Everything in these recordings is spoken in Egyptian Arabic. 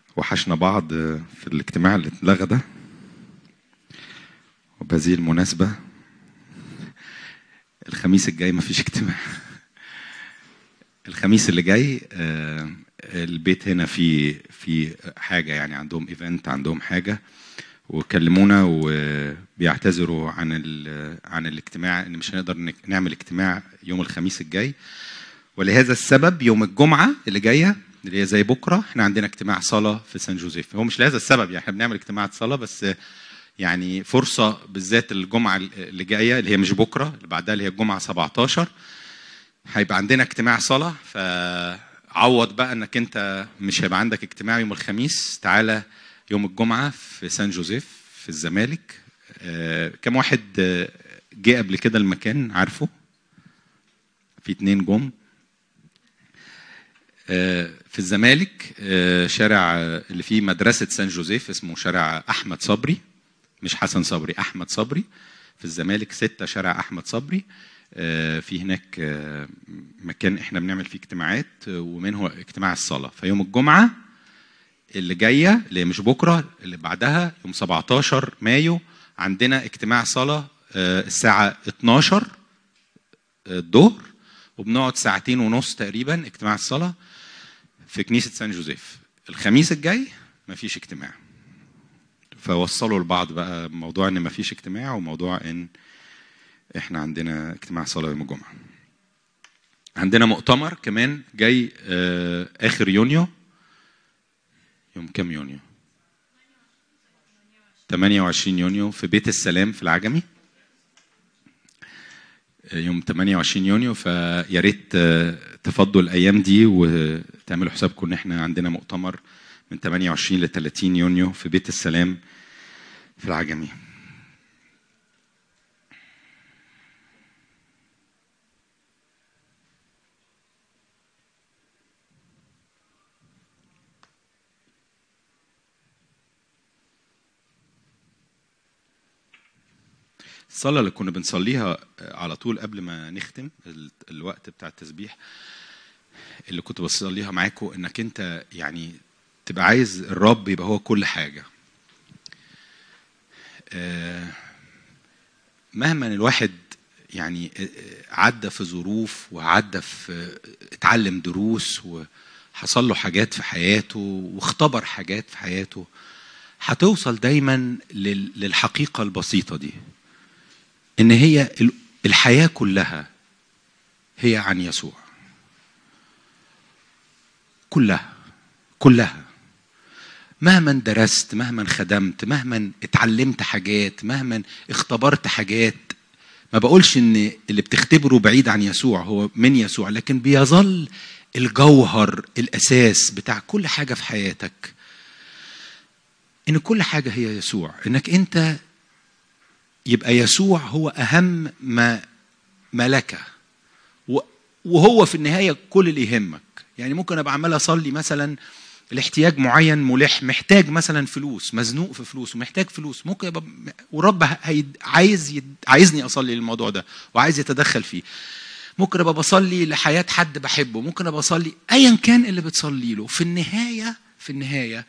وحشنا بعض في الاجتماع اللي اتلغى ده وبهذه المناسبة الخميس الجاي مفيش اجتماع الخميس اللي جاي آه، البيت هنا في في حاجة يعني عندهم ايفنت عندهم حاجة وكلمونا وبيعتذروا عن ال- عن الاجتماع ان مش هنقدر نك- نعمل اجتماع يوم الخميس الجاي ولهذا السبب يوم الجمعة اللي جاية اللي هي زي بكرة احنا عندنا اجتماع صلاة في سان جوزيف هو مش لهذا السبب يعني احنا بنعمل اجتماعات صلاة بس يعني فرصة بالذات الجمعة اللي جاية اللي هي مش بكرة اللي بعدها اللي هي الجمعة 17 هيبقى عندنا اجتماع صلاة فعوض بقى انك انت مش هيبقى عندك اجتماع يوم الخميس تعالى يوم الجمعة في سان جوزيف في الزمالك آه، كم واحد آه، جه قبل كده المكان عارفه في اتنين جم آه، في الزمالك آه، شارع آه، اللي فيه مدرسة سان جوزيف اسمه شارع أحمد صبري مش حسن صبري أحمد صبري في الزمالك ستة شارع أحمد صبري آه، في هناك آه، مكان احنا بنعمل فيه اجتماعات آه، ومنه اجتماع الصلاة فيوم الجمعة اللي جاية اللي مش بكرة اللي بعدها يوم 17 مايو عندنا اجتماع صلاة آه، الساعة 12 الظهر وبنقعد ساعتين ونص تقريبا اجتماع الصلاة في كنيسة سان جوزيف الخميس الجاي مفيش اجتماع فوصلوا لبعض بقى موضوع ان مفيش اجتماع وموضوع ان احنا عندنا اجتماع صلاة يوم الجمعة عندنا مؤتمر كمان جاي آه، اخر يونيو يوم كام يونيو 28 يونيو في بيت السلام في العجمي يوم 28 يونيو فيا ريت آه، تفضوا الايام دي وتعملوا حسابكم ان احنا عندنا مؤتمر من 28 ل 30 يونيو في بيت السلام في العجمي الصلاة اللي كنا بنصليها على طول قبل ما نختم ال- الوقت بتاع التسبيح اللي كنت بصليها معاكم انك انت يعني تبقى عايز الرب يبقى هو كل حاجة آه، مهما الواحد يعني آه، آه، عدى في ظروف وعدى في آه، اتعلم دروس وحصل له حاجات في حياته واختبر حاجات في حياته هتوصل دايما لل- للحقيقة البسيطة دي ان هي ال- الحياه كلها هي عن يسوع كلها كلها مهما درست مهما خدمت مهما اتعلمت حاجات مهما اختبرت حاجات ما بقولش ان اللي بتختبره بعيد عن يسوع هو من يسوع لكن بيظل الجوهر الاساس بتاع كل حاجه في حياتك ان كل حاجه هي يسوع انك انت يبقى يسوع هو اهم ما ما لك و- وهو في النهايه كل اللي يهمك يعني ممكن ابقى عمال اصلي مثلا لاحتياج معين ملح محتاج مثلا فلوس مزنوق في فلوس ومحتاج فلوس ممكن يبقى ورب هي عايز يد عايزني اصلي للموضوع ده وعايز يتدخل فيه ممكن ابقى بصلي لحياه حد بحبه ممكن ابقى اصلي ايا كان اللي بتصلي له في النهايه في النهايه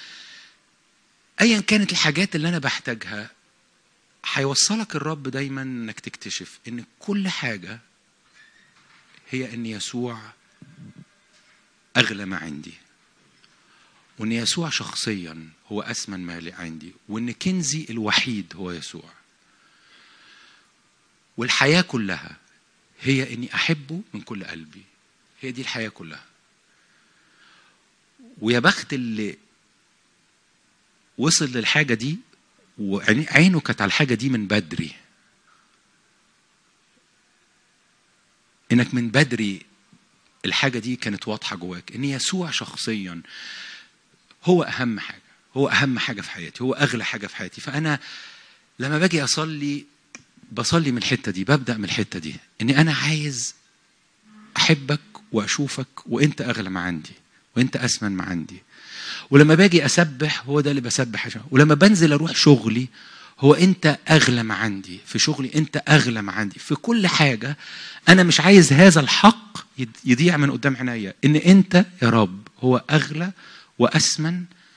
ايا كانت الحاجات اللي انا بحتاجها هيوصلك الرب دايما انك تكتشف ان كل حاجه هي ان يسوع اغلى ما عندي وان يسوع شخصيا هو اثمن ما عندي وان كنزي الوحيد هو يسوع والحياه كلها هي اني احبه من كل قلبي هي دي الحياه كلها ويا بخت اللي وصل للحاجه دي وعينه كانت على الحاجه دي من بدري انك من بدري الحاجه دي كانت واضحه جواك ان يسوع شخصيا هو اهم حاجه هو اهم حاجه في حياتي هو اغلى حاجه في حياتي فانا لما باجي اصلي بصلي من الحته دي ببدا من الحته دي اني انا عايز احبك واشوفك وانت اغلى ما عندي وانت اثمن ما عندي ولما باجي اسبح هو ده اللي بسبح عشان ولما بنزل اروح شغلي هو انت اغلى ما عندي في شغلي انت اغلى ما عندي في كل حاجه انا مش عايز هذا الحق يد- يضيع من قدام عينيا ان انت يا رب هو اغلى واثمن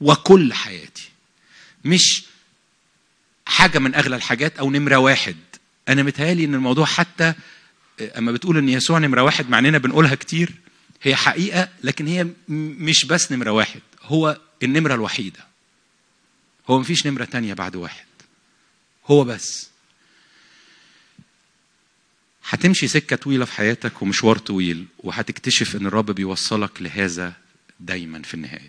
وكل حياتي مش حاجه من اغلى الحاجات او نمره واحد انا متهيالي ان الموضوع حتى اما بتقول ان يسوع نمره واحد مع اننا بنقولها كتير هي حقيقه لكن هي مش بس نمره واحد هو النمره الوحيده هو مفيش نمره تانية بعد واحد هو بس هتمشي سكة طويلة في حياتك ومشوار طويل وهتكتشف ان الرب بيوصلك لهذا دايما في النهاية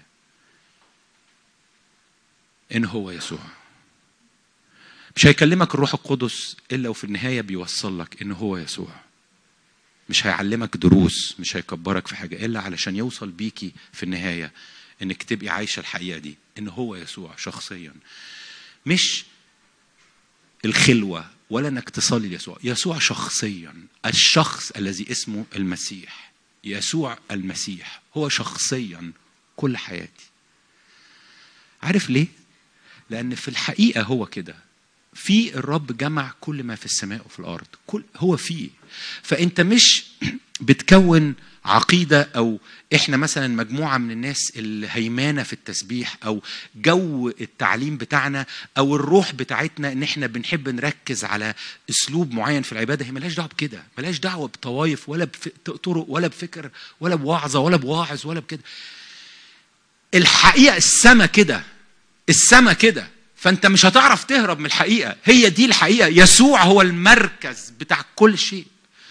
ان هو يسوع مش هيكلمك الروح القدس الا وفي النهايه بيوصل لك ان هو يسوع مش هيعلمك دروس مش هيكبرك في حاجه الا علشان يوصل بيكي في النهايه انك تبقي عايشه الحقيقه دي ان هو يسوع شخصيا مش الخلوه ولا انك تصلي ليسوع يسوع شخصيا الشخص الذي اسمه المسيح يسوع المسيح هو شخصيا كل حياتي عارف ليه لان في الحقيقه هو كده في الرب جمع كل ما في السماء وفي الارض كل هو فيه فانت مش بتكون عقيده او احنا مثلا مجموعه من الناس اللي هيمانه في التسبيح او جو التعليم بتاعنا او الروح بتاعتنا ان احنا بنحب نركز على اسلوب معين في العباده هي ملهاش دعوه بكده ملهاش دعوه بطوايف ولا بطرق ولا بفكر ولا بوعظه ولا بواعظ ولا بكده الحقيقه السما كده السما كده فانت مش هتعرف تهرب من الحقيقه هي دي الحقيقه يسوع هو المركز بتاع كل شيء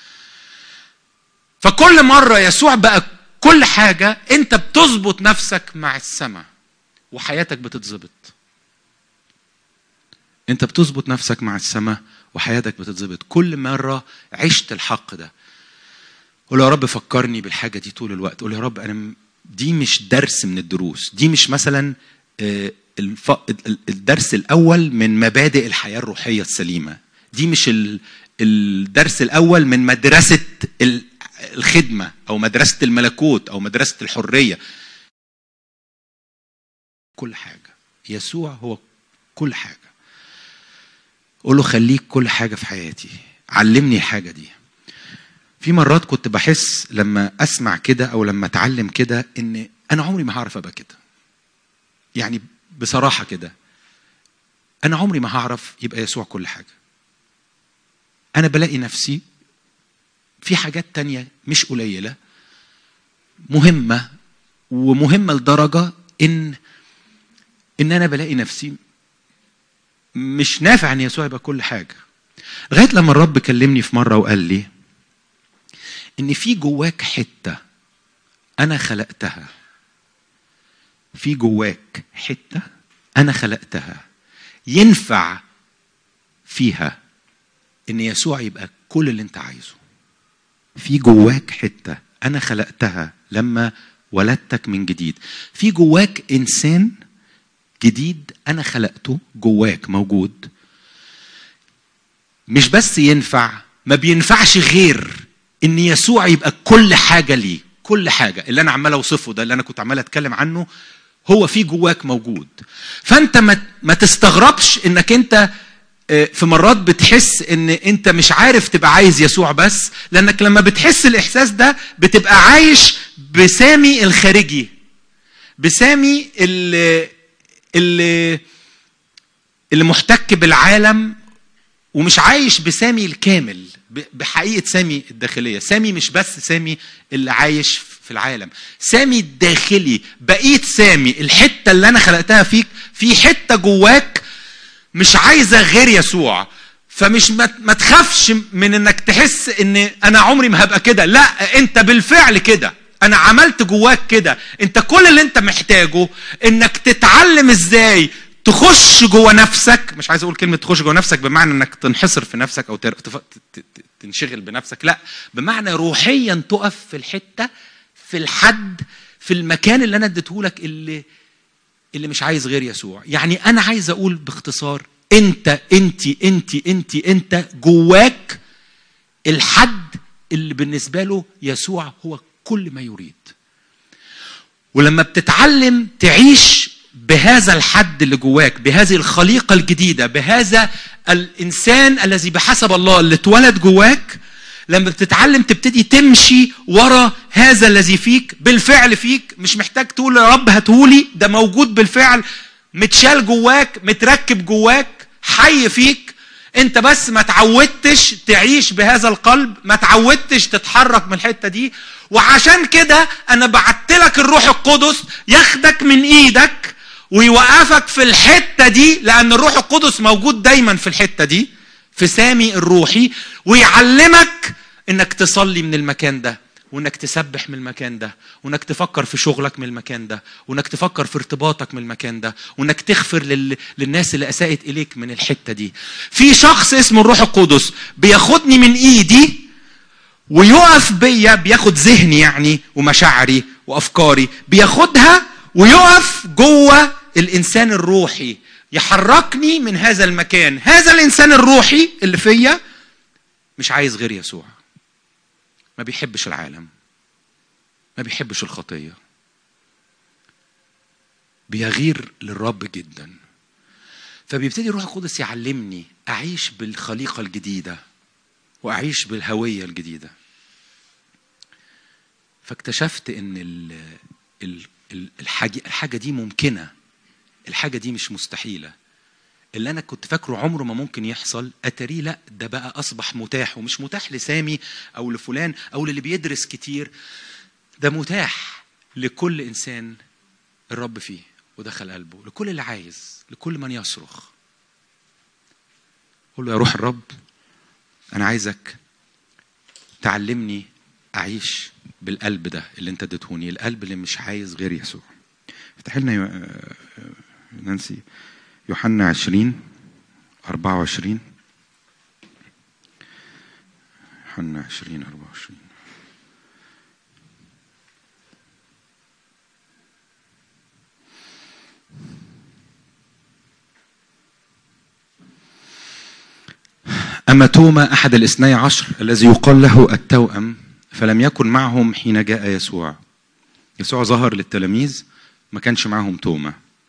فكل مره يسوع بقى كل حاجه انت بتظبط نفسك مع السماء وحياتك بتتظبط انت بتظبط نفسك مع السماء وحياتك بتتظبط كل مره عشت الحق ده قول يا رب فكرني بالحاجه دي طول الوقت قول يا رب انا دي مش درس من الدروس دي مش مثلا الف... الدرس الاول من مبادئ الحياه الروحيه السليمه دي مش الدرس الاول من مدرسه الخدمه او مدرسه الملكوت او مدرسه الحريه كل حاجه يسوع هو كل حاجه قول له خليك كل حاجه في حياتي علمني الحاجه دي في مرات كنت بحس لما اسمع كده او لما اتعلم كده ان انا عمري ما هعرف ابقى كده يعني بصراحه كده انا عمري ما هعرف يبقى يسوع كل حاجه انا بلاقي نفسي في حاجات تانية مش قليله مهمه ومهمه لدرجه ان ان انا بلاقي نفسي مش نافع ان يسوع يبقى كل حاجه لغايه لما الرب كلمني في مره وقال لي ان في جواك حته انا خلقتها في جواك حته انا خلقتها ينفع فيها ان يسوع يبقى كل اللي انت عايزه في جواك حته انا خلقتها لما ولدتك من جديد في جواك انسان جديد انا خلقته جواك موجود مش بس ينفع ما بينفعش غير ان يسوع يبقى كل حاجه ليه كل حاجه اللي انا عمال اوصفه ده اللي انا كنت عمال اتكلم عنه هو في جواك موجود فانت ما ما تستغربش انك انت في مرات بتحس ان انت مش عارف تبقى عايز يسوع بس لانك لما بتحس الاحساس ده بتبقى عايش بسامي الخارجي بسامي اللي اللي اللي محتك بالعالم ومش عايش بسامي الكامل بحقيقه سامي الداخليه سامي مش بس سامي اللي عايش في العالم سامي الداخلي بقيت سامي الحته اللي انا خلقتها فيك في حته جواك مش عايزه غير يسوع فمش ما تخافش من انك تحس ان انا عمري ما هبقى كده لا انت بالفعل كده انا عملت جواك كده انت كل اللي انت محتاجه انك تتعلم ازاي تخش جوه نفسك مش عايز اقول كلمه تخش جوه نفسك بمعنى انك تنحصر في نفسك او تنشغل بنفسك لا بمعنى روحيا تقف في الحته في الحد في المكان اللي انا اديته لك اللي اللي مش عايز غير يسوع يعني انا عايز اقول باختصار انت انت انت انت انت جواك الحد اللي بالنسبه له يسوع هو كل ما يريد ولما بتتعلم تعيش بهذا الحد اللي جواك بهذه الخليقة الجديدة بهذا الإنسان الذي بحسب الله اللي اتولد جواك لما بتتعلم تبتدي تمشي ورا هذا الذي فيك بالفعل فيك مش محتاج تقول يا رب هاتهولي ده موجود بالفعل متشال جواك متركب جواك حي فيك انت بس ما تعودتش تعيش بهذا القلب ما تعودتش تتحرك من الحته دي وعشان كده انا بعت لك الروح القدس ياخدك من ايدك ويوقفك في الحته دي لان الروح القدس موجود دايما في الحته دي في سامي الروحي ويعلمك انك تصلي من المكان ده وانك تسبح من المكان ده وانك تفكر في شغلك من المكان ده وانك تفكر في ارتباطك من المكان ده وانك تغفر لل... للناس اللي اساءت اليك من الحته دي في شخص اسمه الروح القدس بياخدني من ايدي ويقف بيا بياخد ذهني يعني ومشاعري وافكاري بياخدها ويقف جوه الانسان الروحي يحركني من هذا المكان هذا الانسان الروحي اللي فيا مش عايز غير يسوع ما بيحبش العالم ما بيحبش الخطيه بيغير للرب جدا فبيبتدي الروح القدس يعلمني اعيش بالخليقه الجديده واعيش بالهويه الجديده فاكتشفت ان ال ال الحاجه الحاجه دي ممكنه الحاجه دي مش مستحيله اللي انا كنت فاكره عمره ما ممكن يحصل اتاريه لا ده بقى اصبح متاح ومش متاح لسامي او لفلان او للي بيدرس كتير ده متاح لكل انسان الرب فيه ودخل قلبه لكل اللي عايز لكل من يصرخ قول له يا روح الرب انا عايزك تعلمني اعيش بالقلب ده اللي انت اديتهوني القلب اللي مش عايز غير يسوع افتح لنا يو... نانسي يوحنا 20 24 يوحنا 20 24 أما توما أحد الاثني عشر الذي يقال له التوأم فلم يكن معهم حين جاء يسوع يسوع ظهر للتلاميذ ما كانش معهم توما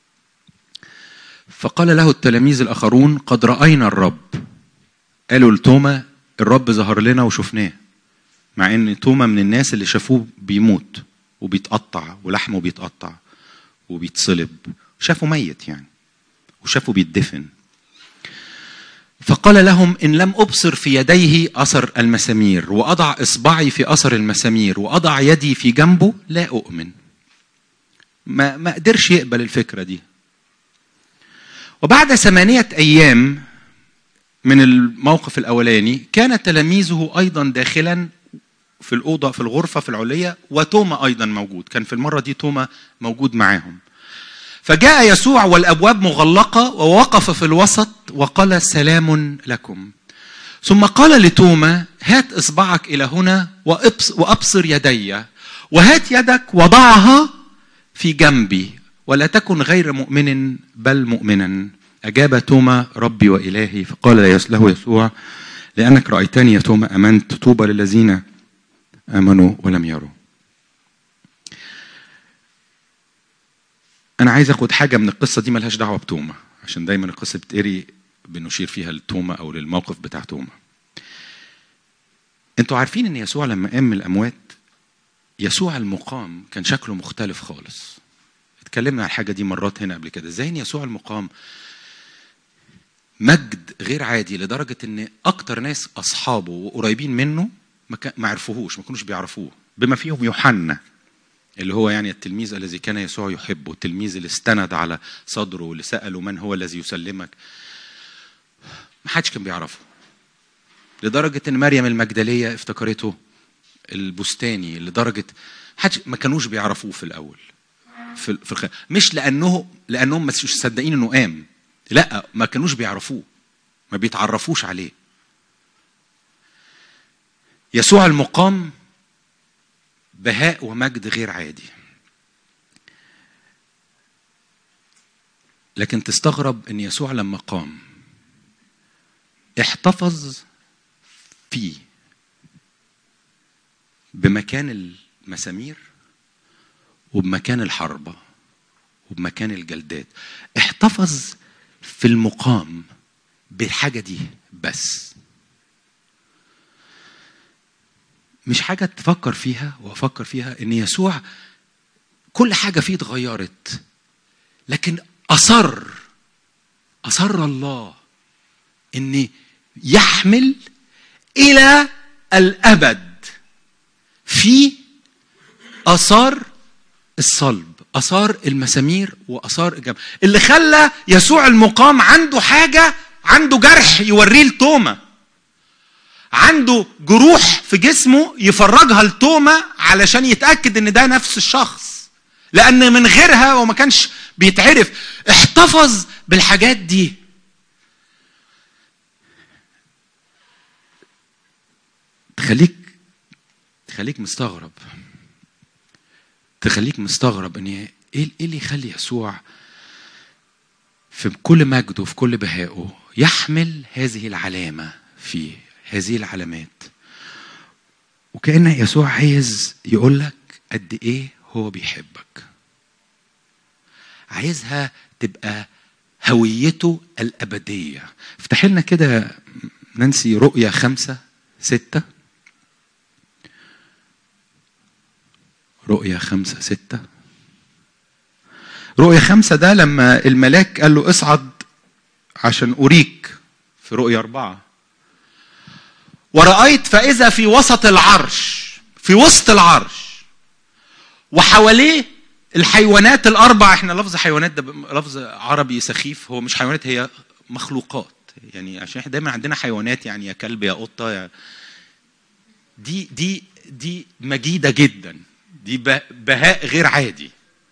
فقال له التلاميذ الآخرون قد رأينا الرب قالوا لتوما الرب ظهر لنا وشفناه مع ان توما من الناس اللي شافوه بيموت وبيتقطع ولحمه بيتقطع وبيتصلب شافوا ميت يعني وشافوا بيتدفن فقال لهم ان لم ابصر في يديه اثر المسامير واضع اصبعي في اثر المسامير واضع يدي في جنبه لا اؤمن ما ما قدرش يقبل الفكره دي وبعد ثمانيه ايام من الموقف الاولاني كان تلاميذه ايضا داخلا في الاوضه في الغرفه في العليه وتوما ايضا موجود كان في المره دي توما موجود معاهم فجاء يسوع والابواب مغلقه ووقف في الوسط وقال سلام لكم ثم قال لتوما هات اصبعك الى هنا وابصر يدي وهات يدك وضعها في جنبي ولا تكن غير مؤمن بل مؤمنا اجاب توما ربي والهي فقال له يسوع لانك رايتني يا توما امنت طوبى للذين امنوا ولم يروا انا عايز اخد حاجه من القصه دي ملهاش دعوه بتوما عشان دايما القصه بتقري بنشير فيها لتوما او للموقف بتاع توما انتوا عارفين ان يسوع لما قام من الاموات يسوع المقام كان شكله مختلف خالص اتكلمنا عن الحاجه دي مرات هنا قبل كده ازاي ان يسوع المقام مجد غير عادي لدرجه ان اكتر ناس اصحابه وقريبين منه ما, ما عرفوهوش ما كانوش بيعرفوه بما فيهم يوحنا اللي هو يعني التلميذ الذي كان يسوع يحبه التلميذ اللي استند على صدره واللي سأله من هو الذي يسلمك ما حدش كان بيعرفه لدرجة ان مريم المجدلية افتكرته البستاني لدرجة حدش ما كانوش بيعرفوه في الأول في في الخ... مش لأنه لأنهم مش مصدقين إنه قام لا ما كانوش بيعرفوه ما بيتعرفوش عليه يسوع المقام بهاء ومجد غير عادي لكن تستغرب ان يسوع لما قام احتفظ فيه بمكان المسامير وبمكان الحربة وبمكان الجلدات احتفظ في المقام بالحاجة دي بس مش حاجه تفكر فيها وافكر فيها ان يسوع كل حاجه فيه اتغيرت لكن اصر اصر الله ان يحمل الى الابد في اثار الصلب اثار المسامير واثار الجبل اللي خلى يسوع المقام عنده حاجه عنده جرح يوريه لتوما عنده جروح في جسمه يفرجها لتوما علشان يتاكد ان ده نفس الشخص لان من غيرها وما كانش بيتعرف احتفظ بالحاجات دي تخليك تخليك مستغرب تخليك مستغرب ان ايه إيه اللي يخلي يسوع في كل مجده وفي كل بهائه يحمل هذه العلامه فيه هذه العلامات وكأن يسوع عايز يقول لك قد ايه هو بيحبك عايزها تبقى هويته الأبدية افتح لنا كده نانسي رؤية خمسة ستة رؤية خمسة ستة رؤية خمسة ده لما الملاك قال له اصعد عشان أريك في رؤية أربعة ورأيت فإذا في وسط العرش في وسط العرش وحواليه الحيوانات الأربع احنا لفظ حيوانات ده لفظ عربي سخيف هو مش حيوانات هي مخلوقات يعني عشان احنا دايما عندنا حيوانات يعني يا كلب يا قطة يا دي دي دي مجيدة جدا دي بهاء غير عادي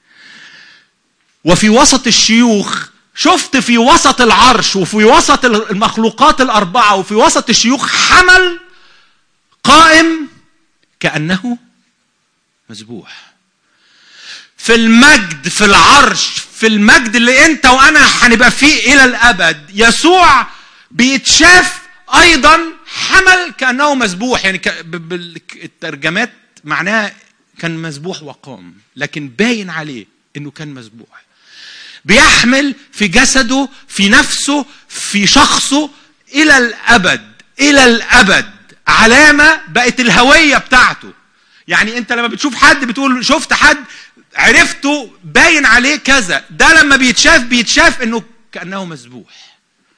وفي وسط الشيوخ شفت في وسط العرش وفي وسط المخلوقات الأربعة وفي وسط الشيوخ حمل قائم كأنه مذبوح في المجد في العرش في المجد اللي انت وانا هنبقى فيه الى الابد يسوع بيتشاف ايضا حمل كانه مذبوح يعني الترجمات معناها كان مذبوح وقام لكن باين عليه انه كان مذبوح بيحمل في جسده في نفسه في شخصه الى الابد الى الابد علامه بقت الهويه بتاعته يعني انت لما بتشوف حد بتقول شفت حد عرفته باين عليه كذا ده لما بيتشاف بيتشاف انه كانه مذبوح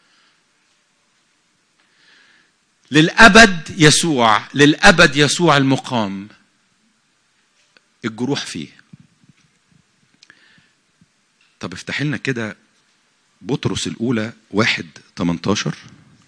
للابد يسوع للابد يسوع المقام الجروح فيه طب افتح لنا كده بطرس الأولى واحد 18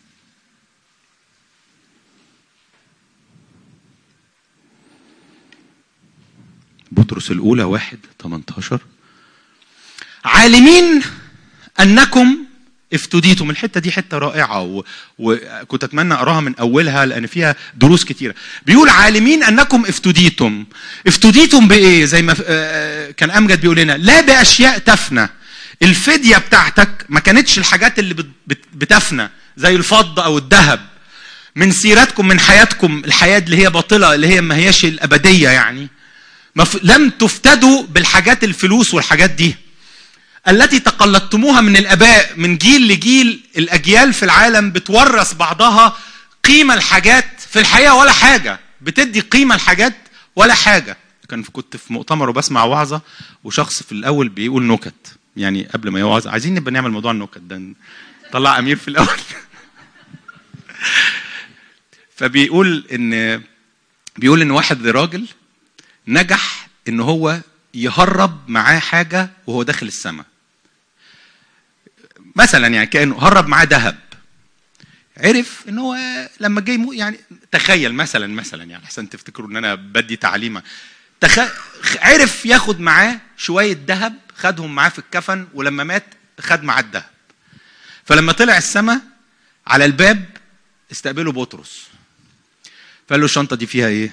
بطرس الأولى واحد 18 عالمين أنكم افتديتم الحتة دي حتة رائعة و... وكنت أتمنى أقراها من أولها لأن فيها دروس كتيرة بيقول عالمين أنكم افتديتم افتديتم بإيه زي ما كان أمجد بيقول لنا لا بأشياء تفنى الفدية بتاعتك ما كانتش الحاجات اللي بتفنى زي الفضة أو الذهب من سيرتكم من حياتكم الحياة اللي هي باطلة اللي هي ما هياش الأبدية يعني ف... لم تفتدوا بالحاجات الفلوس والحاجات دي التي تقلدتموها من الاباء من جيل لجيل الاجيال في العالم بتورث بعضها قيمه الحاجات في الحقيقه ولا حاجه بتدي قيمه الحاجات ولا حاجه كان كنت في مؤتمر وبسمع وعظه وشخص في الاول بيقول نكت يعني قبل ما يوعظ عايزين نبقى نعمل موضوع النكت ده طلع امير في الاول فبيقول ان بيقول ان واحد راجل نجح ان هو يهرب معاه حاجه وهو داخل السماء مثلا يعني كانه هرب معاه ذهب عرف ان هو لما جاي مو يعني تخيل مثلا مثلا يعني احسن تفتكروا ان انا بدي تعليمه تخ... عرف ياخد معاه شويه ذهب خدهم معاه في الكفن ولما مات خد معاه الذهب فلما طلع السماء على الباب استقبله بطرس فقال له الشنطه دي فيها ايه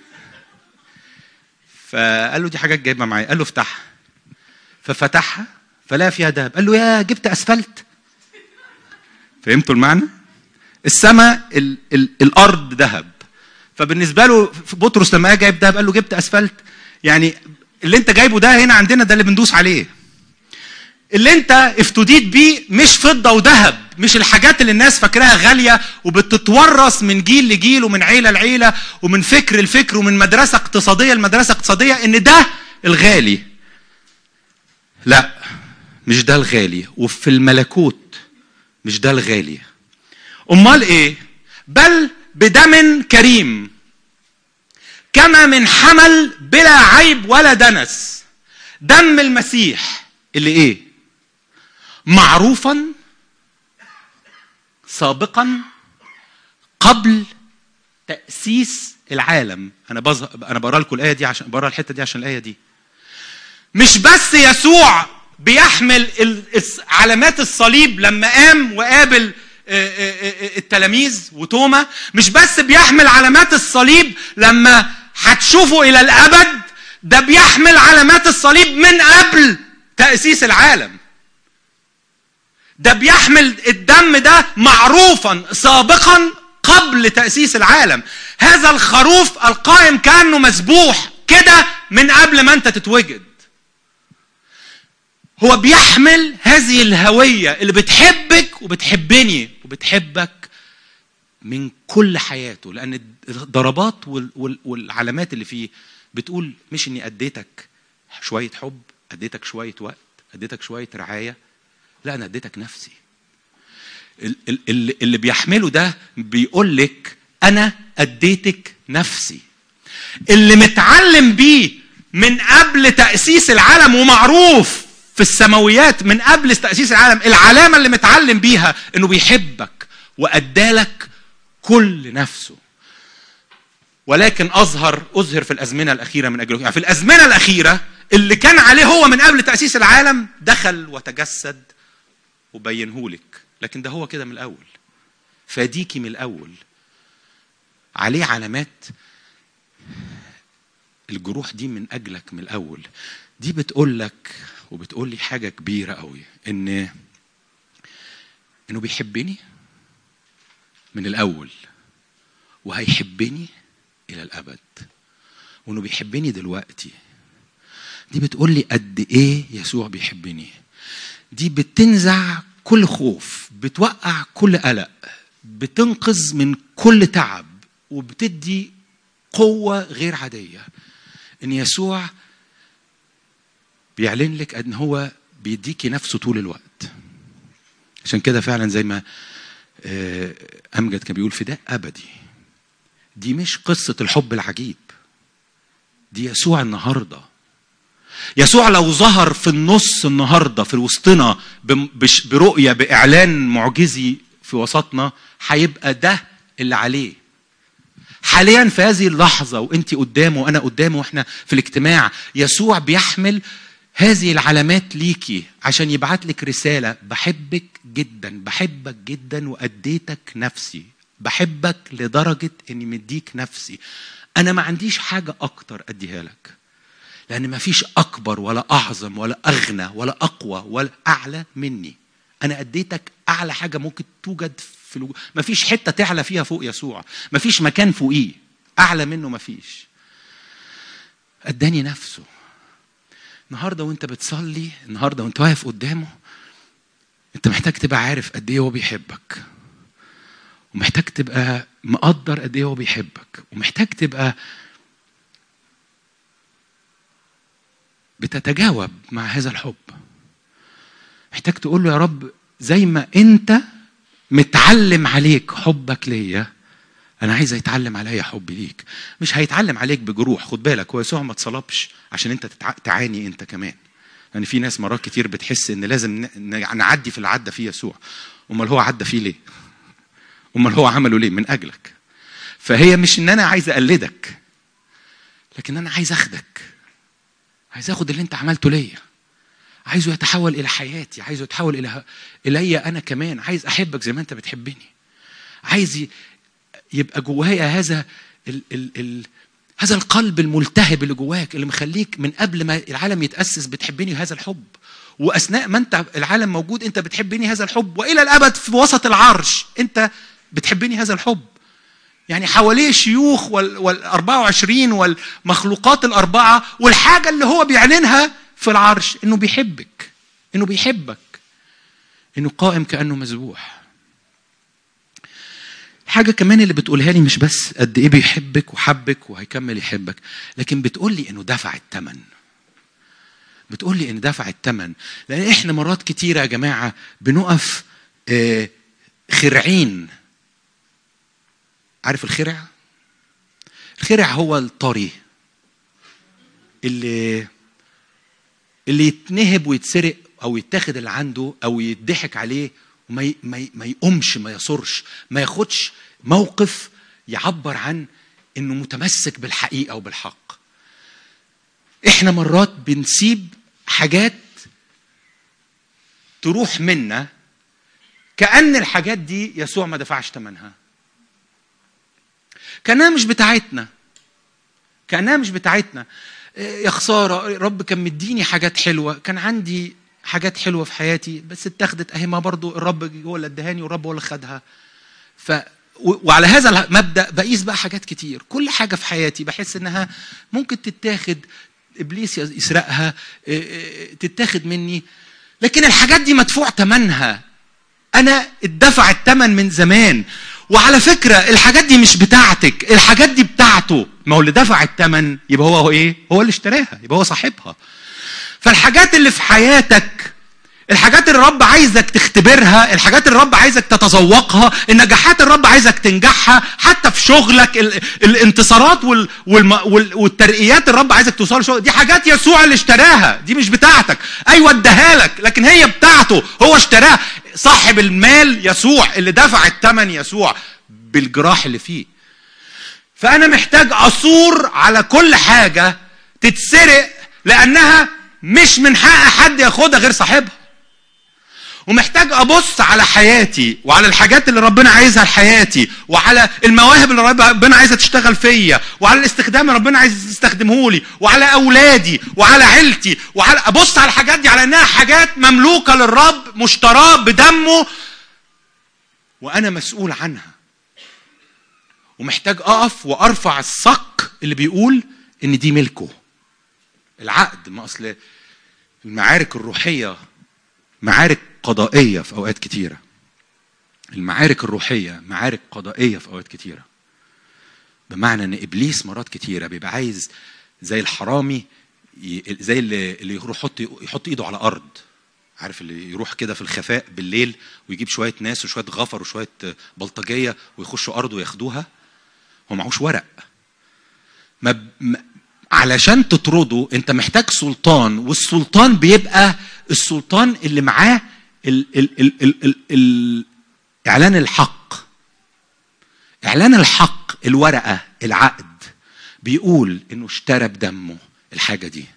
فقال له دي حاجات جايبها معايا قال له افتحها ففتحها فلقى فيها ذهب قال له يا جبت اسفلت فهمتوا المعنى السماء ال ال الارض ذهب فبالنسبه له بطرس لما جاي جايب ذهب قال له جبت اسفلت يعني اللي انت جايبه ده هنا عندنا ده اللي بندوس عليه اللي انت افتديت بيه مش فضه وذهب مش الحاجات اللي الناس فاكراها غاليه وبتتورث من جيل لجيل ومن عيله لعيله ومن فكر لفكر ومن مدرسه اقتصاديه لمدرسه اقتصاديه ان ده الغالي لا مش ده الغالي وفي الملكوت مش ده الغالي امال ايه بل بدم كريم كما من حمل بلا عيب ولا دنس دم المسيح اللي ايه معروفا سابقا قبل تاسيس العالم انا بز... انا بقرا لكم الايه دي عشان بقرا الحته دي عشان الايه دي مش بس يسوع بيحمل علامات الصليب لما قام وقابل التلاميذ وتوما مش بس بيحمل علامات الصليب لما هتشوفه الى الابد ده بيحمل علامات الصليب من قبل تاسيس العالم ده بيحمل الدم ده معروفا سابقا قبل تاسيس العالم هذا الخروف القائم كانه مسبوح كده من قبل ما انت تتوجد هو بيحمل هذه الهوية اللي بتحبك وبتحبني وبتحبك من كل حياته لأن الضربات والعلامات اللي فيه بتقول مش إني أديتك شوية حب أديتك شوية وقت أديتك شوية رعاية لا أنا أديتك نفسي اللي بيحمله ده بيقول لك أنا أديتك نفسي اللي متعلم بيه من قبل تأسيس العالم ومعروف في السماويات من قبل تأسيس العالم العلامة اللي متعلم بيها انه بيحبك وأدالك كل نفسه ولكن أظهر أظهر في الأزمنة الأخيرة من أجله يعني في الأزمنة الأخيرة اللي كان عليه هو من قبل تأسيس العالم دخل وتجسد وبينهولك لكن ده هو كده من الأول فديكي من الأول عليه علامات الجروح دي من أجلك من الأول دي بتقول لك وبتقول لي حاجة كبيرة قوي إن إنه بيحبني من الأول وهيحبني إلى الأبد وإنه بيحبني دلوقتي دي بتقول لي قد إيه يسوع بيحبني دي بتنزع كل خوف بتوقع كل قلق بتنقذ من كل تعب وبتدي قوة غير عادية إن يسوع بيعلن لك ان هو بيديكي نفسه طول الوقت عشان كده فعلا زي ما امجد كان بيقول فداء ابدي دي مش قصه الحب العجيب دي يسوع النهارده يسوع لو ظهر في النص النهارده في وسطنا برؤيه باعلان معجزي في وسطنا هيبقى ده اللي عليه حاليا في هذه اللحظه وانت قدامه وانا قدامه واحنا في الاجتماع يسوع بيحمل هذه العلامات ليكي عشان يبعت لك رسالة بحبك جدا بحبك جدا وأديتك نفسي بحبك لدرجة إني مديك نفسي أنا ما عنديش حاجة أكتر أديها لك لأن ما فيش أكبر ولا أعظم ولا أغنى ولا أقوى ولا أعلى مني أنا أديتك أعلى حاجة ممكن توجد في الوجود ما فيش حتة تعلى فيها فوق يسوع ما فيش مكان فوقيه أعلى منه ما فيش أداني نفسه النهارده وانت بتصلي النهارده وانت واقف قدامه انت محتاج تبقى عارف قد ايه هو بيحبك ومحتاج تبقى مقدر قد ايه هو بيحبك ومحتاج تبقى بتتجاوب مع هذا الحب محتاج تقول له يا رب زي ما انت متعلم عليك حبك ليا انا عايز يتعلم عليا حبي ليك مش هيتعلم عليك بجروح خد بالك هو يسوع ما اتصلبش عشان انت تتع... تعاني انت كمان يعني في ناس مرات كتير بتحس ان لازم ن... نعدي في العده في يسوع امال هو عدى فيه ليه امال هو عمله ليه من اجلك فهي مش ان انا عايز اقلدك لكن انا عايز اخدك عايز اخد اللي انت عملته ليا عايزه يتحول الى حياتي عايزه يتحول الى الي انا كمان عايز احبك زي ما انت بتحبني عايز يبقى جوايا هذا ال ال ال هذا القلب الملتهب اللي جواك اللي مخليك من قبل ما العالم يتأسس بتحبني هذا الحب وأثناء ما أنت العالم موجود أنت بتحبني هذا الحب وإلى الأبد في وسط العرش أنت بتحبني هذا الحب يعني حواليه شيوخ وال, وال 24 والمخلوقات الأربعة والحاجة اللي هو بيعلنها في العرش إنه بيحبك انه بيحبك انه قائم كانه مذبوح حاجه كمان اللي بتقولها لي مش بس قد ايه بيحبك وحبك وهيكمل يحبك لكن بتقول لي انه دفع الثمن بتقول لي ان دفع الثمن لان احنا مرات كتيره يا جماعه بنقف آه، خرعين عارف الخرع الخرع هو الطري اللي اللي يتنهب ويتسرق او يتاخد اللي عنده او يضحك عليه وما ي- ما ي- ما يقومش ما يصرش ما ياخدش موقف يعبر عن انه متمسك بالحقيقه وبالحق احنا مرات بنسيب حاجات تروح منا كأن الحاجات دي يسوع ما دفعش ثمنها كأنها مش بتاعتنا كأنها مش بتاعتنا إيه يا خسارة رب كان مديني حاجات حلوة كان عندي حاجات حلوة في حياتي بس اتاخدت اهي ما برضو الرب هو اللي ادهاني والرب هو اللي خدها ف و- وعلى هذا المبدا بقيس بقى حاجات كتير كل حاجه في حياتي بحس انها ممكن تتاخد ابليس يسرقها إيه، إيه، تتاخد مني لكن الحاجات دي مدفوع ثمنها انا اتدفع الثمن من زمان وعلى فكره الحاجات دي مش بتاعتك الحاجات دي بتاعته ما هو اللي دفع الثمن يبقى هو هو ايه هو اللي اشتراها يبقى هو صاحبها فالحاجات اللي في حياتك الحاجات اللي الرب عايزك تختبرها الحاجات اللي الرب عايزك تتذوقها النجاحات اللي الرب عايزك تنجحها حتى في شغلك ال... الانتصارات وال... والم... وال... والترقيات اللي الرب عايزك توصل لشغل دي حاجات يسوع اللي اشتراها دي مش بتاعتك ايوه اداها لك لكن هي بتاعته هو اشتراها صاحب المال يسوع اللي دفع الثمن يسوع بالجراح اللي فيه فانا محتاج اثور على كل حاجه تتسرق لانها مش من حق حد ياخدها غير صاحبها ومحتاج ابص على حياتي وعلى الحاجات اللي ربنا عايزها لحياتي وعلى المواهب اللي رب- ربنا عايزها تشتغل فيا وعلى الاستخدام اللي ربنا عايز يستخدمه لي وعلى اولادي وعلى عيلتي وعلى ابص على الحاجات دي على انها حاجات مملوكه للرب مشتراه بدمه وانا مسؤول عنها ومحتاج اقف وارفع الصك اللي بيقول ان دي ملكه العقد ما اصل المعارك الروحيه معارك قضائيه في اوقات كتيره المعارك الروحيه معارك قضائيه في اوقات كتيره بمعنى ان ابليس مرات كتيره بيبقى عايز زي الحرامي ي- زي اللي اللي يروح يحط يحط ايده على ارض عارف اللي يروح كده في الخفاء بالليل ويجيب شويه ناس وشويه غفر وشويه بلطجيه ويخشوا ارض وياخدوها هو معهوش ورق ما ب... ما... علشان تطرده انت محتاج سلطان والسلطان بيبقى السلطان اللي معاه ال... ال... ال... ال... ال... ال... اعلان الحق اعلان الحق الورقه العقد بيقول انه اشترى بدمه الحاجه دي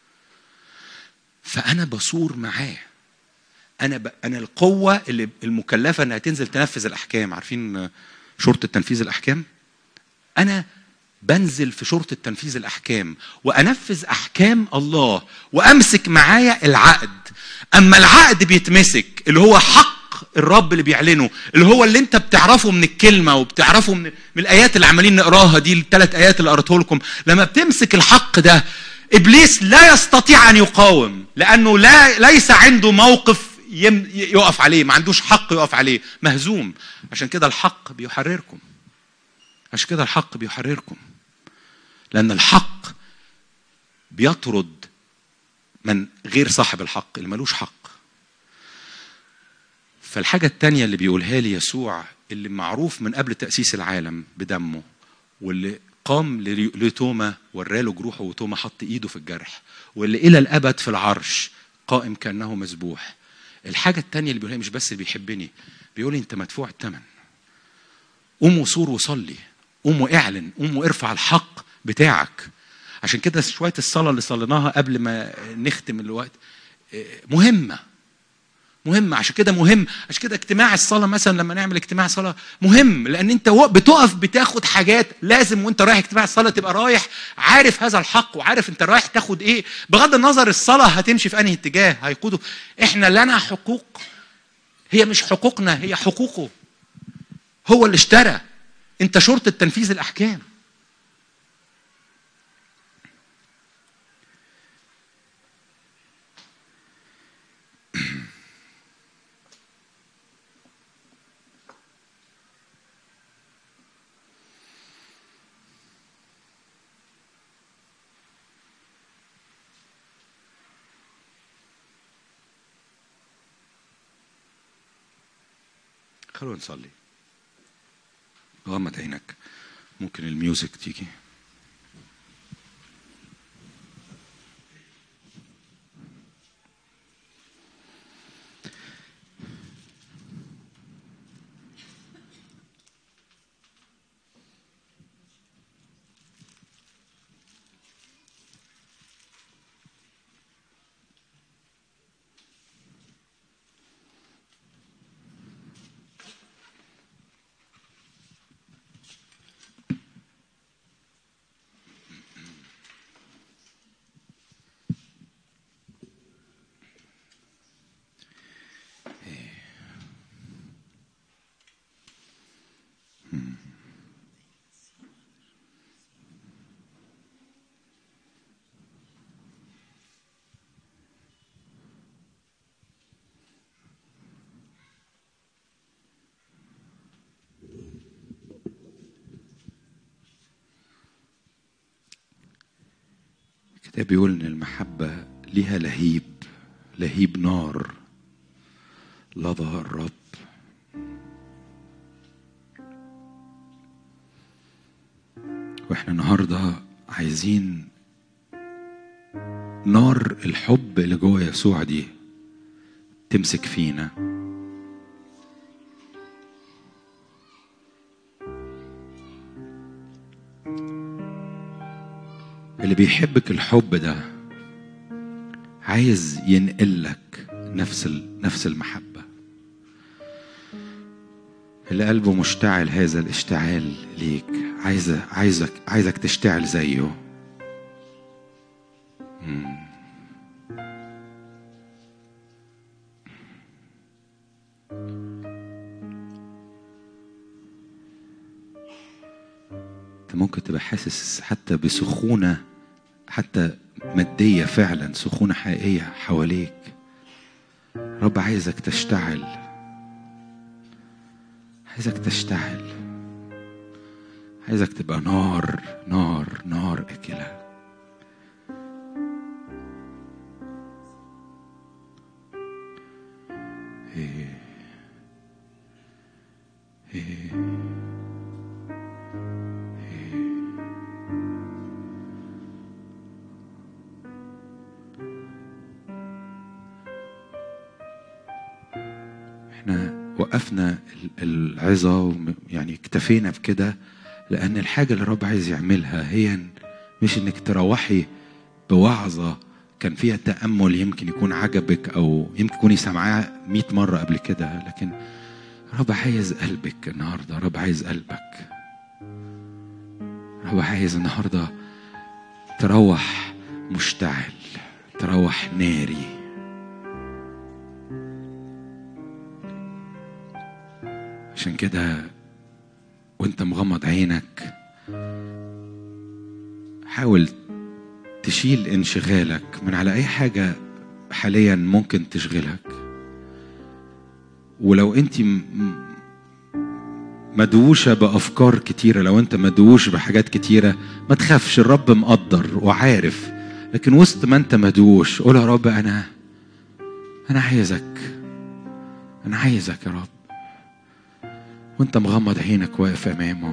فانا بصور معاه انا ب... انا القوه اللي المكلفه انها تنزل تنفذ الاحكام عارفين شرطه تنفيذ الاحكام انا بنزل في شرطه تنفيذ الاحكام وانفذ احكام الله وامسك معايا العقد اما العقد بيتمسك اللي هو حق الرب اللي بيعلنه اللي هو اللي انت بتعرفه من الكلمه وبتعرفه من, من الايات اللي عمالين نقراها دي الثلاث ايات اللي قرأته لكم لما بتمسك الحق ده ابليس لا يستطيع ان يقاوم لانه لا ليس عنده موقف يم يقف عليه ما عندوش حق يقف عليه مهزوم عشان كده الحق بيحرركم عشان كده الحق بيحرركم لأن الحق بيطرد من غير صاحب الحق اللي ملوش حق فالحاجة التانية اللي بيقولها لي يسوع اللي معروف من قبل تأسيس العالم بدمه واللي قام لري- لتوما وراله جروحه وتوما حط ايده في الجرح واللي الى الابد في العرش قائم كانه مذبوح الحاجه التانية اللي بيقولها مش بس اللي بيحبني بيقول لي انت مدفوع الثمن قوم وصور وصلي قوم واعلن قوم وارفع الحق بتاعك عشان كده شويه الصلاه اللي صليناها قبل ما نختم الوقت آه، مهمه مهمة عشان كده مهم عشان كده اجتماع الصلاة مثلا لما نعمل اجتماع صلاة مهم لأن أنت و- بتقف بتاخد حاجات لازم وأنت رايح اجتماع الصلاة تبقى رايح عارف هذا الحق وعارف أنت رايح تاخد إيه بغض النظر الصلاة هتمشي في أنهي اتجاه هيقوده إحنا لنا حقوق هي مش حقوقنا هي حقوقه هو اللي اشترى أنت شرطة تنفيذ الأحكام خلونا نصلي غمض عينك ممكن الميوزك تيجي الكتاب بيقول ان المحبة ليها لهيب لهيب نار لظى الرب واحنا النهارده عايزين نار الحب اللي جوه يسوع دي تمسك فينا اللي بيحبك الحب ده عايز ينقلك نفس ال- نفس المحبة اللي قلبه مشتعل هذا الاشتعال ليك عايزة عايزك عايزك تشتعل زيه مم. انت ممكن تبقى حاسس حتى بسخونة حتى مادية فعلا سخونة حقيقية حواليك رب عايزك تشتعل عايزك تشتعل عايزك تبقى نار نار نار أكلة إيه. إيه. احنا وقفنا ال- العظة وم- يعني اكتفينا بكده لأن الحاجة اللي الرب عايز يعملها هي ن- مش إنك تروحي بوعظة كان فيها تأمل يمكن يكون عجبك أو يمكن تكوني سامعاه 100 مرة قبل كده لكن الرب عايز قلبك النهاردة الرب عايز قلبك الرب عايز النهاردة تروح مشتعل تروح ناري عشان كده وانت مغمض عينك حاول تشيل انشغالك من على اي حاجة حاليا ممكن تشغلك ولو انت م- م- مدووشة بأفكار كتيرة لو انت مدووش بحاجات كتيرة ما تخافش الرب مقدر وعارف لكن وسط ما انت مدووش قول يا رب انا انا عايزك انا عايزك يا رب وانت مغمض عينك واقف امامه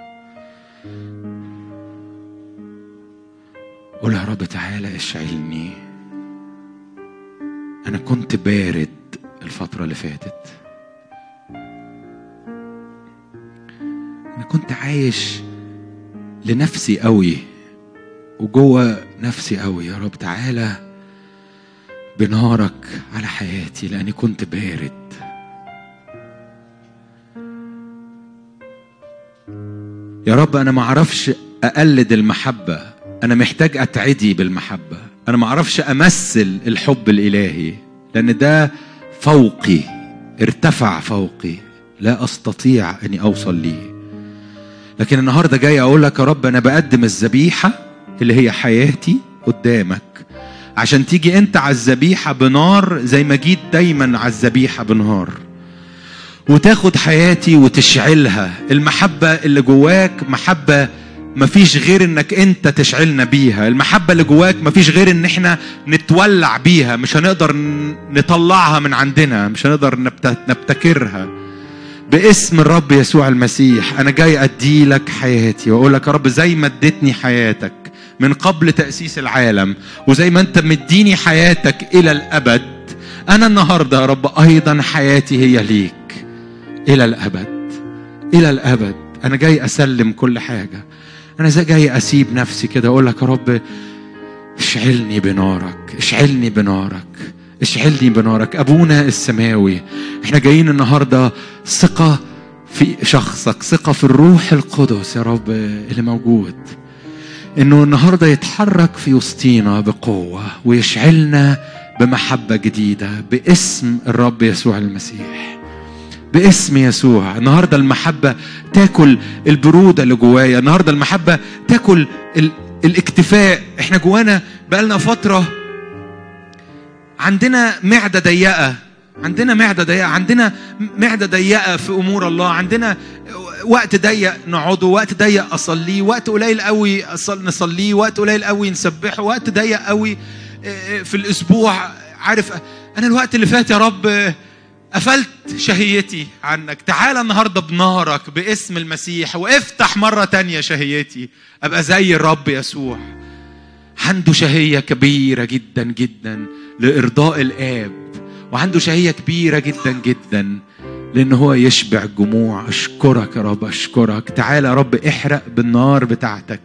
قول يا رب تعالى اشعلني انا كنت بارد الفتره اللي فاتت انا كنت عايش لنفسي قوي وجوه نفسي قوي يا رب تعالى بنارك على حياتي لاني كنت بارد يا رب انا ما اعرفش اقلد المحبه انا محتاج اتعدي بالمحبه انا ما اعرفش امثل الحب الالهي لان ده فوقي ارتفع فوقي لا استطيع اني اوصل ليه لكن النهارده جاي اقول لك يا رب انا بقدم الذبيحه اللي هي حياتي قدامك عشان تيجي انت على الذبيحه بنار زي ما جيت دايما على الذبيحه بنار وتاخد حياتي وتشعلها المحبة اللي جواك محبة مفيش غير انك انت تشعلنا بيها المحبة اللي جواك مفيش غير ان احنا نتولع بيها مش هنقدر ن- نطلعها من عندنا مش هنقدر نبت- نبتكرها باسم الرب يسوع المسيح انا جاي ادي لك حياتي واقول لك يا رب زي ما اديتني حياتك من قبل تاسيس العالم وزي ما انت مديني حياتك الى الابد انا النهارده يا رب ايضا حياتي هي ليك الى الابد الى الابد انا جاي اسلم كل حاجه انا زي جاي اسيب نفسي كده اقول لك يا رب اشعلني بنارك اشعلني بنارك اشعلني بنارك ابونا السماوي احنا جايين النهارده ثقه في شخصك ثقه في الروح القدس يا رب اللي موجود انه النهارده يتحرك في وسطينا بقوه ويشعلنا بمحبه جديده باسم الرب يسوع المسيح باسم يسوع النهارده المحبه تاكل البروده اللي جوايا النهارده المحبه تاكل ال... الاكتفاء احنا جوانا بقالنا فتره عندنا معده ضيقه عندنا معده ضيقه عندنا معده ضيقه في امور الله عندنا وقت ضيق نقعده وقت ضيق اصليه وقت قليل قوي أصل نصليه وقت قليل قوي نسبحه وقت ضيق قوي في الاسبوع عارف انا الوقت اللي فات يا رب قفلت شهيتي عنك تعال النهاردة بنارك باسم المسيح وافتح مرة تانية شهيتي أبقى زي الرب يسوع عنده شهية كبيرة جدا جدا لإرضاء الآب وعنده شهية كبيرة جدا جدا لأن هو يشبع الجموع أشكرك يا رب أشكرك تعال يا رب احرق بالنار بتاعتك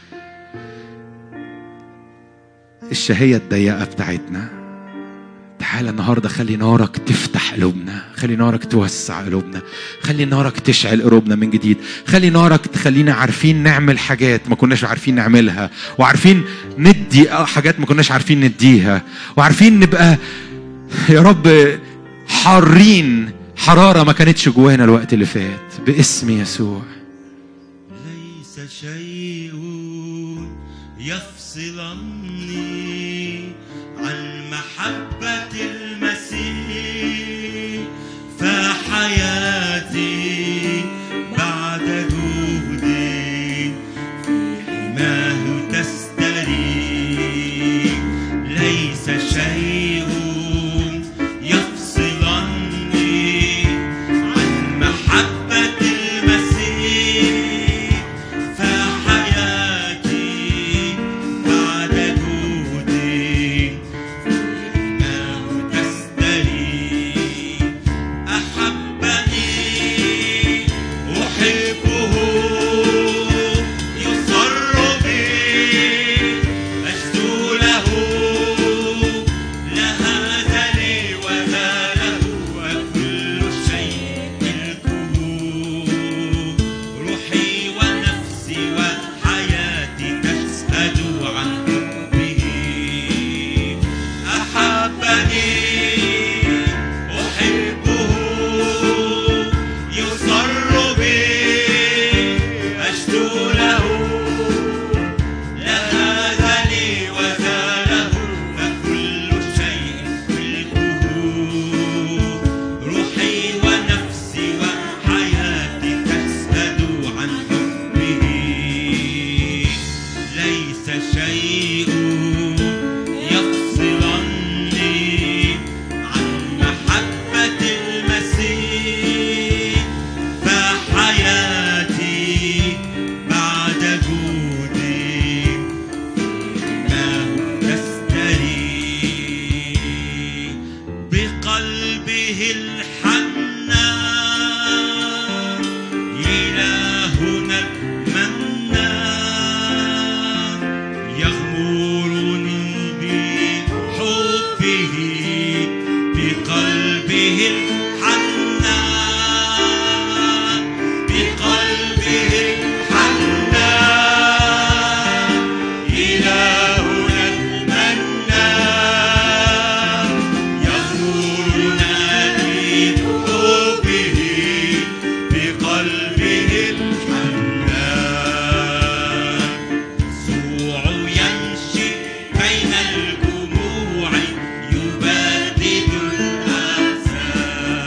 الشهية الضيقة بتاعتنا تعالى النهارده خلي نارك تفتح قلوبنا خلي نارك توسع قلوبنا خلي نارك تشعل قلوبنا من جديد خلي نارك تخلينا عارفين نعمل حاجات ما كناش عارفين نعملها وعارفين ندي حاجات ما كناش عارفين نديها وعارفين نبقى يا رب حارين حرارة ما كانتش جوانا الوقت اللي فات باسم يسوع ليس شيء يفصلني عن محبة المسيح فحياتي بعد جهدي في حماه تستريح ليس شيء يفصلني عن محبة المسيح فحياتي بعد جهدي فإنه تستريح أحبني أحبه يصر بي أشدو له لهذا لي وذا له وكل شيء ملكه روحي ونفسي وحياتي تشهد عن حبه أحبني أحبه يصر بي أشدو له لهذا لي وذا له فكل شيء ملكه روحي ونفسي وحياتي تشهد عن حبه ليس شيء يفصلني عن محبة المسيح فحياتي بعد جودي ما تستريح بقلبه الحنان إلهنا المنان يغمرني بحبه بقلبه الحنان بقلبه الحنان إلهنا المنان يغمرنا بحبه بقلبه الحنان يسوع يمشي بين الجموع يبدد الأحزان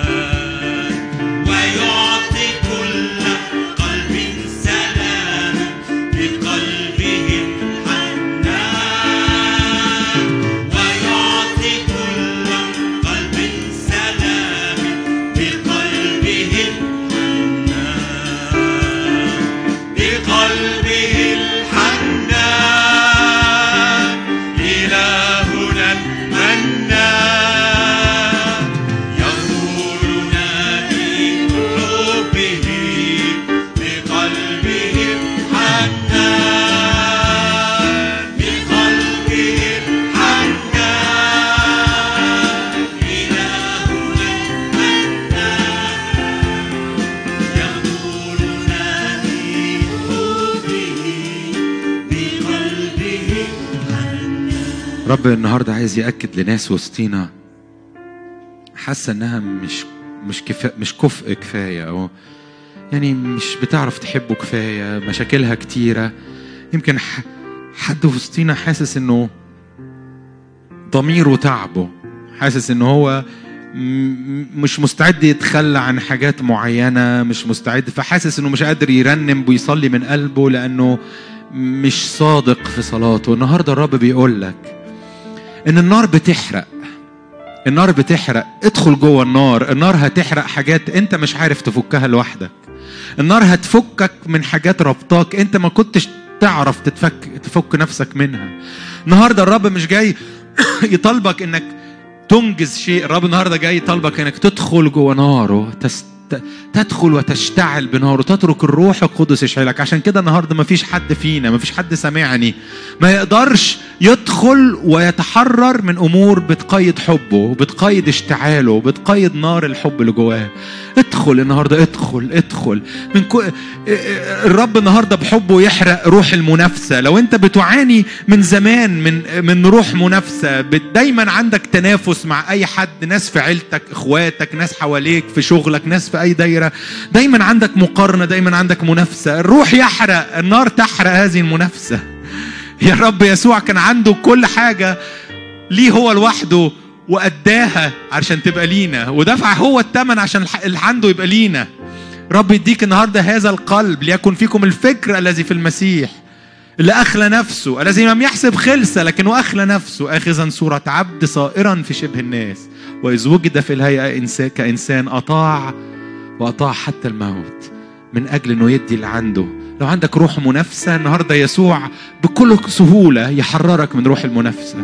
رب النهارده عايز ياكد لناس وسطينا حاسه انها مش مش كفا مش كفء كفايه او يعني مش بتعرف تحبه كفايه مشاكلها كتيره يمكن ح- حد وسطينا حاسس انه ضميره تعبه حاسس ان هو م- مش مستعد يتخلى عن حاجات معينة مش مستعد فحاسس انه مش قادر يرنم ويصلي من قلبه لانه مش صادق في صلاته النهاردة الرب بيقول لك ان النار بتحرق النار بتحرق ادخل جوه النار النار هتحرق حاجات انت مش عارف تفكها لوحدك النار هتفكك من حاجات ربطاك انت ما كنتش تعرف تتفك تفك نفسك منها النهارده الرب مش جاي يطالبك انك تنجز شيء الرب النهارده جاي يطالبك انك تدخل جوه ناره تست... تدخل وتشتعل بناره تترك الروح القدس يشعلك عشان كده النهارده ما فيش حد فينا ما فيش حد سامعني ما يقدرش يدخل ويتحرر من امور بتقيد حبه وبتقيد اشتعاله وبتقيد نار الحب اللي جواه ادخل النهارده ادخل ادخل من كو... الرب النهارده بحبه يحرق روح المنافسه لو انت بتعاني من زمان من من روح منافسه بت- دايما عندك تنافس مع اي حد ناس في عيلتك اخواتك ناس حواليك في شغلك ناس في اي دايره دايما عندك مقارنه دايما عندك منافسه الروح يحرق النار تحرق هذه المنافسه يا رب يسوع كان عنده كل حاجه ليه هو لوحده وأداها عشان تبقى لينا ودفع هو الثمن عشان الح- اللي عنده يبقى لينا رب يديك النهارده هذا القلب ليكن فيكم الفكر الذي في المسيح اللي أخلى نفسه الذي لم يحسب خلسة لكنه أخلى نفسه آخذا صورة عبد صائرا في شبه الناس وإذ وجد في الهيئة إنسان كإنسان أطاع وأطاع حتى الموت من أجل أنه يدي اللي عنده لو عندك روح منافسة النهاردة يسوع بكل سهولة يحررك من روح المنافسة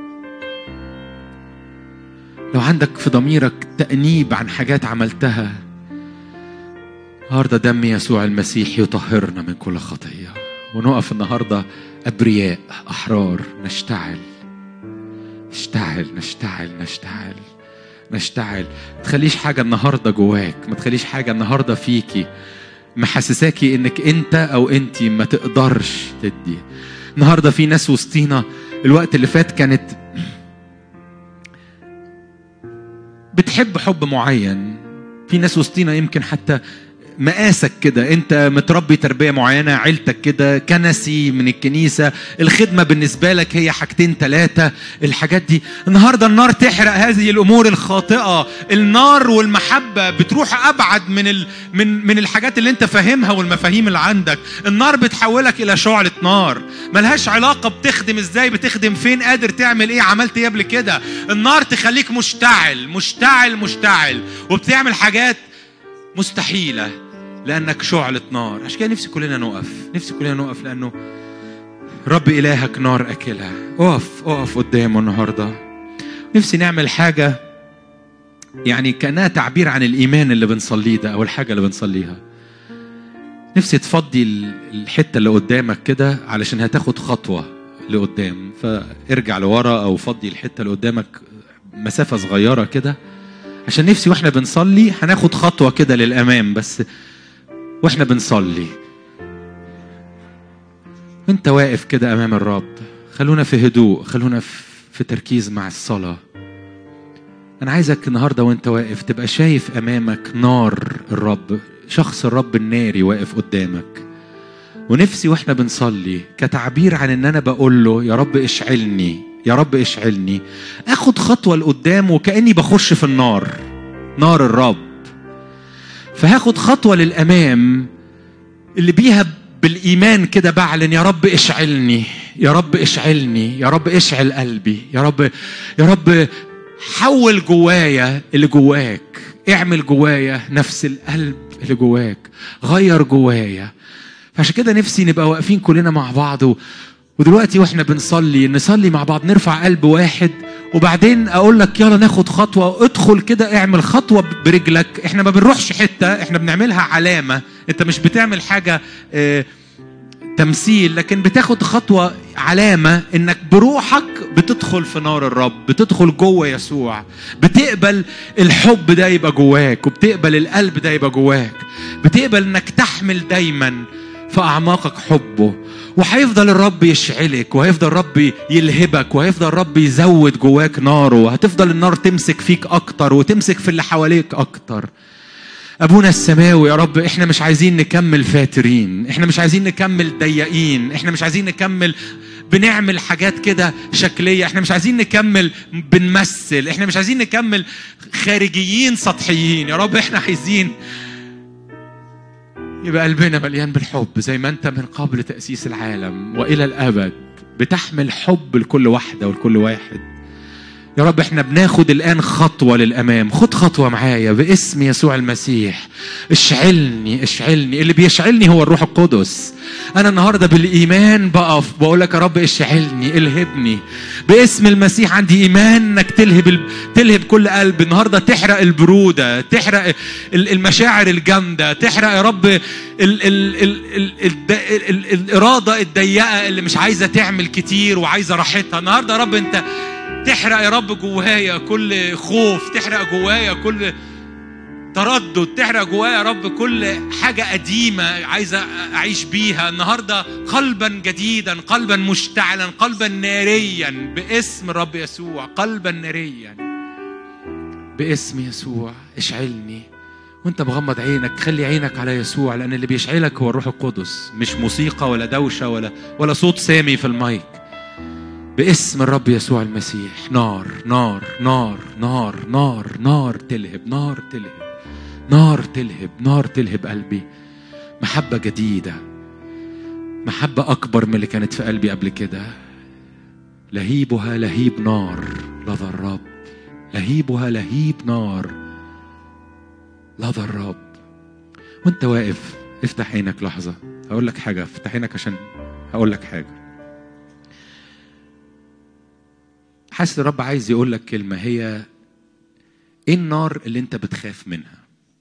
لو عندك في ضميرك تأنيب عن حاجات عملتها النهارده دم يسوع المسيح يطهرنا من كل خطية ونقف النهارده أبرياء أحرار نشتعل نشتعل نشتعل نشتعل نشتعل ما تخليش حاجة النهارده جواك ما تخليش حاجة النهارده فيكي محسساكي انك انت او انت ما تقدرش تدي النهارده في ناس وسطينا الوقت اللي فات كانت بتحب حب معين في ناس وسطينا يمكن حتى مقاسك كده انت متربي تربيه معينه عيلتك كده كنسي من الكنيسه الخدمه بالنسبه لك هي حاجتين ثلاثه الحاجات دي النهارده النار تحرق هذه الامور الخاطئه النار والمحبه بتروح ابعد من ال... من من الحاجات اللي انت فاهمها والمفاهيم اللي عندك النار بتحولك الى شعله نار ملهاش علاقه بتخدم ازاي بتخدم فين قادر تعمل ايه عملت ايه قبل كده النار تخليك مشتعل مشتعل مشتعل وبتعمل حاجات مستحيله لانك شعله نار عشان كده نفسي كلنا نقف نفسي كلنا نقف لانه رب الهك نار اكلها اقف اقف قدامه النهارده نفسي نعمل حاجه يعني كانها تعبير عن الايمان اللي بنصليه ده او الحاجه اللي بنصليها نفسي تفضي ال- الحته اللي قدامك كده علشان هتاخد خطوه لقدام فارجع لورا او فضي الحته اللي قدامك مسافه صغيره كده عشان نفسي واحنا بنصلي هناخد خطوه كده للامام بس واحنا بنصلي وانت واقف كده امام الرب خلونا في هدوء خلونا في في تركيز مع الصلاه انا عايزك النهارده وانت واقف تبقى شايف امامك نار الرب شخص الرب الناري واقف قدامك ونفسي واحنا بنصلي كتعبير عن ان انا بقول له يا رب اشعلني يا رب اشعلني اخد خطوه لقدام وكاني بخش في النار نار الرب فهاخد خطوه للامام اللي بيها بالايمان كده بعلن يا رب اشعلني يا رب اشعلني يا رب اشعل قلبي يا رب يا رب حول جوايا اللي جواك اعمل جوايا نفس القلب اللي جواك غير جوايا فعشان كده نفسي نبقى واقفين كلنا مع بعض و... ودلوقتي واحنا بنصلي نصلي مع بعض نرفع قلب واحد وبعدين اقول لك يلا ناخد خطوه ادخل كده اعمل خطوه برجلك احنا ما بنروحش حته احنا بنعملها علامه انت مش بتعمل حاجه اه تمثيل لكن بتاخد خطوة علامة انك بروحك بتدخل في نار الرب بتدخل جوه يسوع بتقبل الحب ده يبقى جواك وبتقبل القلب ده يبقى جواك بتقبل انك تحمل دايما في اعماقك حبه وهيفضل الرب يشعلك وهيفضل الرب يلهبك وهيفضل الرب يزود جواك ناره وهتفضل النار تمسك فيك اكتر وتمسك في اللي حواليك اكتر ابونا السماوي يا رب احنا مش عايزين نكمل فاترين احنا مش عايزين نكمل ضيقين احنا مش عايزين نكمل بنعمل حاجات كده شكليه احنا مش عايزين نكمل بنمثل احنا مش عايزين نكمل خارجيين سطحيين يا رب احنا عايزين يبقى قلبنا مليان بالحب زي ما انت من قبل تاسيس العالم والى الابد بتحمل حب لكل واحده ولكل واحد يا رب احنا بناخد الان خطوه للامام خد خطوه معايا باسم يسوع المسيح اشعلني اشعلني اللي بيشعلني هو الروح القدس انا النهارده بالايمان بقف بقول لك يا رب اشعلني الهبني باسم المسيح عندي ايمان انك تلهب ال... تلهب كل قلب النهارده تحرق البروده تحرق ال- المشاعر الجامده تحرق يا رب ال... ال... ال... ال... ال... ال... الاراده الضيقه اللي مش عايزه تعمل كتير وعايزه راحتها النهارده يا رب انت تحرق يا رب جوايا كل خوف تحرق جوايا كل تردد تحرق جوايا يا رب كل حاجة قديمة عايزة أعيش بيها النهاردة قلبا جديدا قلبا مشتعلا قلبا ناريا باسم الرب يسوع قلبا ناريا باسم يسوع اشعلني وانت مغمض عينك خلي عينك على يسوع لان اللي بيشعلك هو الروح القدس مش موسيقى ولا دوشه ولا ولا صوت سامي في المايك باسم الرب يسوع المسيح نار نار نار نار نار نار تلهب نار تلهب نار تلهب نار تلهب قلبي محبة جديدة محبة أكبر من اللي كانت في قلبي قبل كده لهيبها لهيب نار لظى الرب لهيبها لهيب نار لظى الرب وانت واقف افتح عينك لحظة هقول لك حاجة افتح عينك عشان هقول لك حاجة حاسس الرب عايز يقول لك كلمة هي ايه النار اللي انت بتخاف منها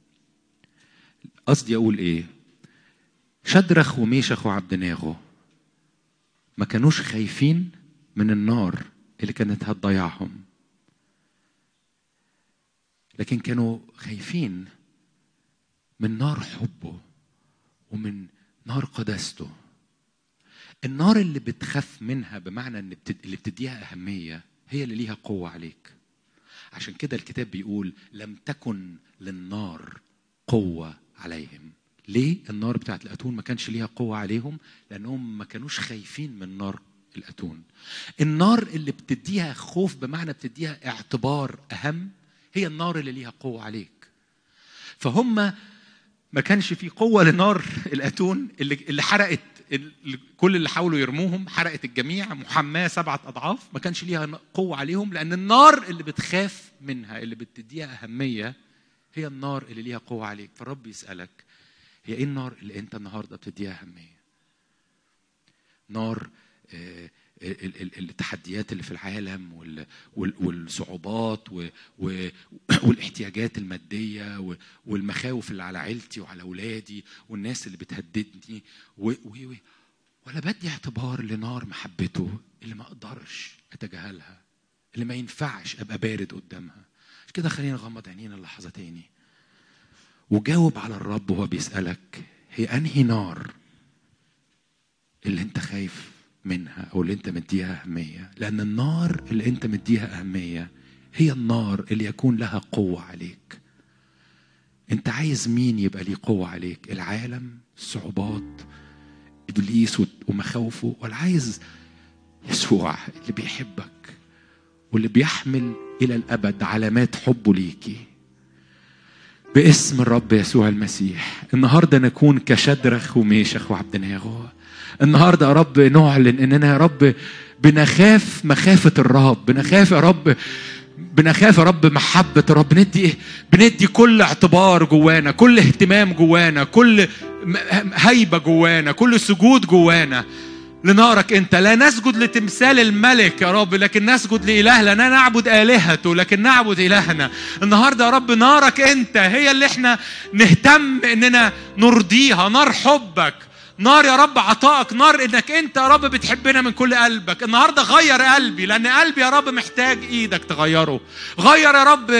قصدي اقول ايه شدرخ وميشخ وعبدناغو ما كانوش خايفين من النار اللي كانت هتضيعهم لكن كانوا خايفين من نار حبه ومن نار قداسته النار اللي بتخاف منها بمعنى ان بتد... اللي بتديها اهميه هي اللي ليها قوه عليك عشان كده الكتاب بيقول لم تكن للنار قوه عليهم ليه النار بتاعت الاتون ما كانش ليها قوه عليهم لانهم ما كانوش خايفين من نار الاتون النار اللي بتديها خوف بمعنى بتديها اعتبار اهم هي النار اللي ليها قوه عليك فهم ما كانش في قوه لنار الاتون اللي اللي حرقت ال- كل اللي حاولوا يرموهم حرقت الجميع محماه سبعه اضعاف ما كانش ليها قوه عليهم لان النار اللي بتخاف منها اللي بتديها اهميه هي النار اللي ليها قوه عليك فالرب يسالك هي ايه النار اللي انت النهارده بتديها اهميه نار آه، ال- ال- التحديات اللي في العالم وال- وال- والصعوبات و- و- والاحتياجات الماديه و- والمخاوف اللي على عيلتي وعلى اولادي والناس اللي بتهددني و- و- و- ولا بدي اعتبار لنار محبته اللي ما اقدرش اتجاهلها اللي ما ينفعش ابقى بارد قدامها عشان كده خلينا نغمض عينينا لحظه تاني وجاوب على الرب وهو بيسالك هي انهي نار اللي انت خايف منها او اللي انت مديها اهميه لان النار اللي انت مديها اهميه هي النار اللي يكون لها قوه عليك انت عايز مين يبقى ليه قوه عليك العالم الصعوبات ابليس ومخاوفه ولا عايز يسوع اللي بيحبك واللي بيحمل الى الابد علامات حبه ليكي باسم الرب يسوع المسيح النهارده نكون كشدرخ وميشخ وعبدناغو النهارده يا رب نعلن اننا يا رب بنخاف مخافه الرب بنخاف يا رب بنخاف يا رب محبة يا رب بندي بندي كل اعتبار جوانا كل اهتمام جوانا كل م- هيبة جوانا كل سجود جوانا لنارك انت لا نسجد لتمثال الملك يا رب لكن نسجد لإله لا نعبد آلهته لكن نعبد إلهنا النهاردة يا رب نارك انت هي اللي احنا نهتم اننا نرضيها نار حبك نار يا رب عطائك نار انك انت يا رب بتحبنا من كل قلبك النهارده غير قلبي لان قلبي يا رب محتاج ايدك تغيره غير يا رب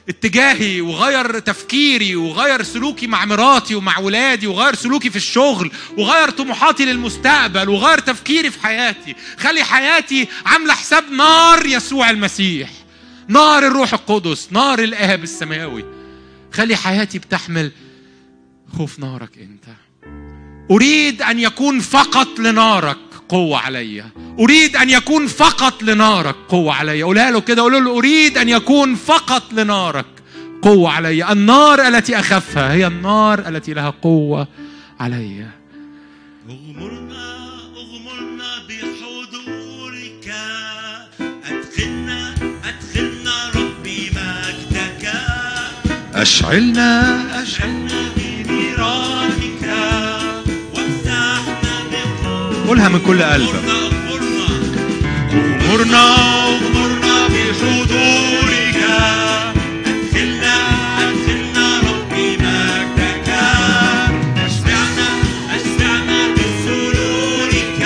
اتجاهي وغير تفكيري وغير سلوكي مع مراتي ومع ولادي وغير سلوكي في الشغل وغير طموحاتي للمستقبل وغير تفكيري في حياتي خلي حياتي عاملة حساب نار يسوع المسيح نار الروح القدس نار الآب السماوي خلي حياتي بتحمل خوف نارك انت اريد ان يكون فقط لنارك قوة عليا أريد أن يكون فقط لنارك قوة عليا قولها له كده قول له أريد أن يكون فقط لنارك قوة عليا النار التي أخافها هي النار التي لها قوة عليا اغمرنا اغمرنا بحضورك ادخلنا ادخلنا ربي مجدك أشعلنا اشعلنا بنيرانك وامسحنا بقوة قولها من كل قلبك اغمرنا اغمرنا اغمرنا بحضورك ادخلنا ادخلنا ربي مجدك اشبعنا اشبعنا بسرورك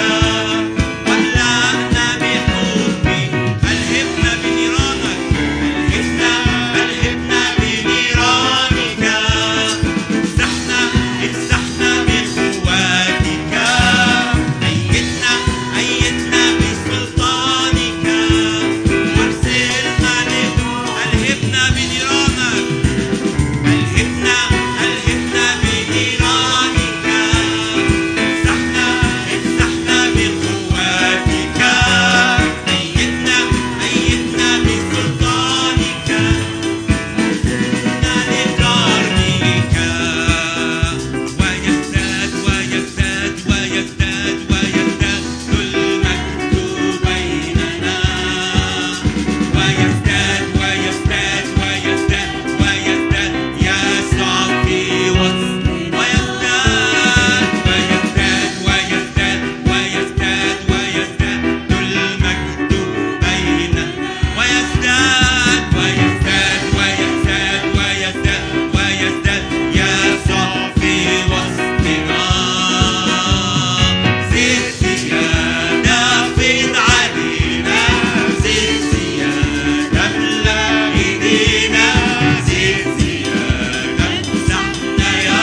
ولعنا بحبك الهبنا بنيرانك الهبنا الهبنا بنيرانك امسحنا امسحنا بقواتك أيدنا أيدنا بسلطانك وارسلنا لك ألهبنا بنيرانك ألهبنا ألهبنا بنيرانك امسحنا امسحنا بقواتك أيدنا أيدنا بسلطانك لكرمك ويزداد ويزداد ويزداد ويزداد المجد بيننا ويزداد ويزداد ويزداد ويزداد يسوع في وسط ويزداد ويزداد ويزداد ويزداد ويزداد المجد بيننا ويزداد ويزداد ويزداد ويزداد ويزداد يسوع في وسطنا زد زيادة فيض علينا زد زيادة املى ايدينا زد زيادة امسحنا يا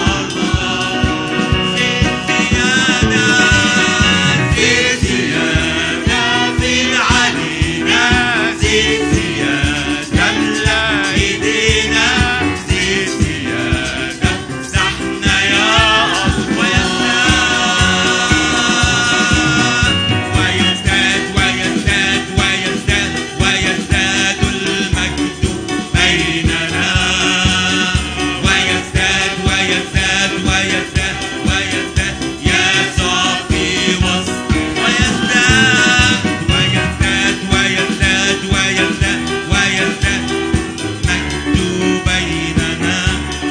الله زد زيادة زد زيادة فيض علينا زد زيادة املى ايدينا زد زيادة امسحنا يا الله ويزداد ويزداد ويزداد ويزداد المجد بيننا ويزداد ويزداد ويزداد ويزداد يسوع في وسط ويزداد ويزداد ويزداد ويزداد ويزداد مجد بيننا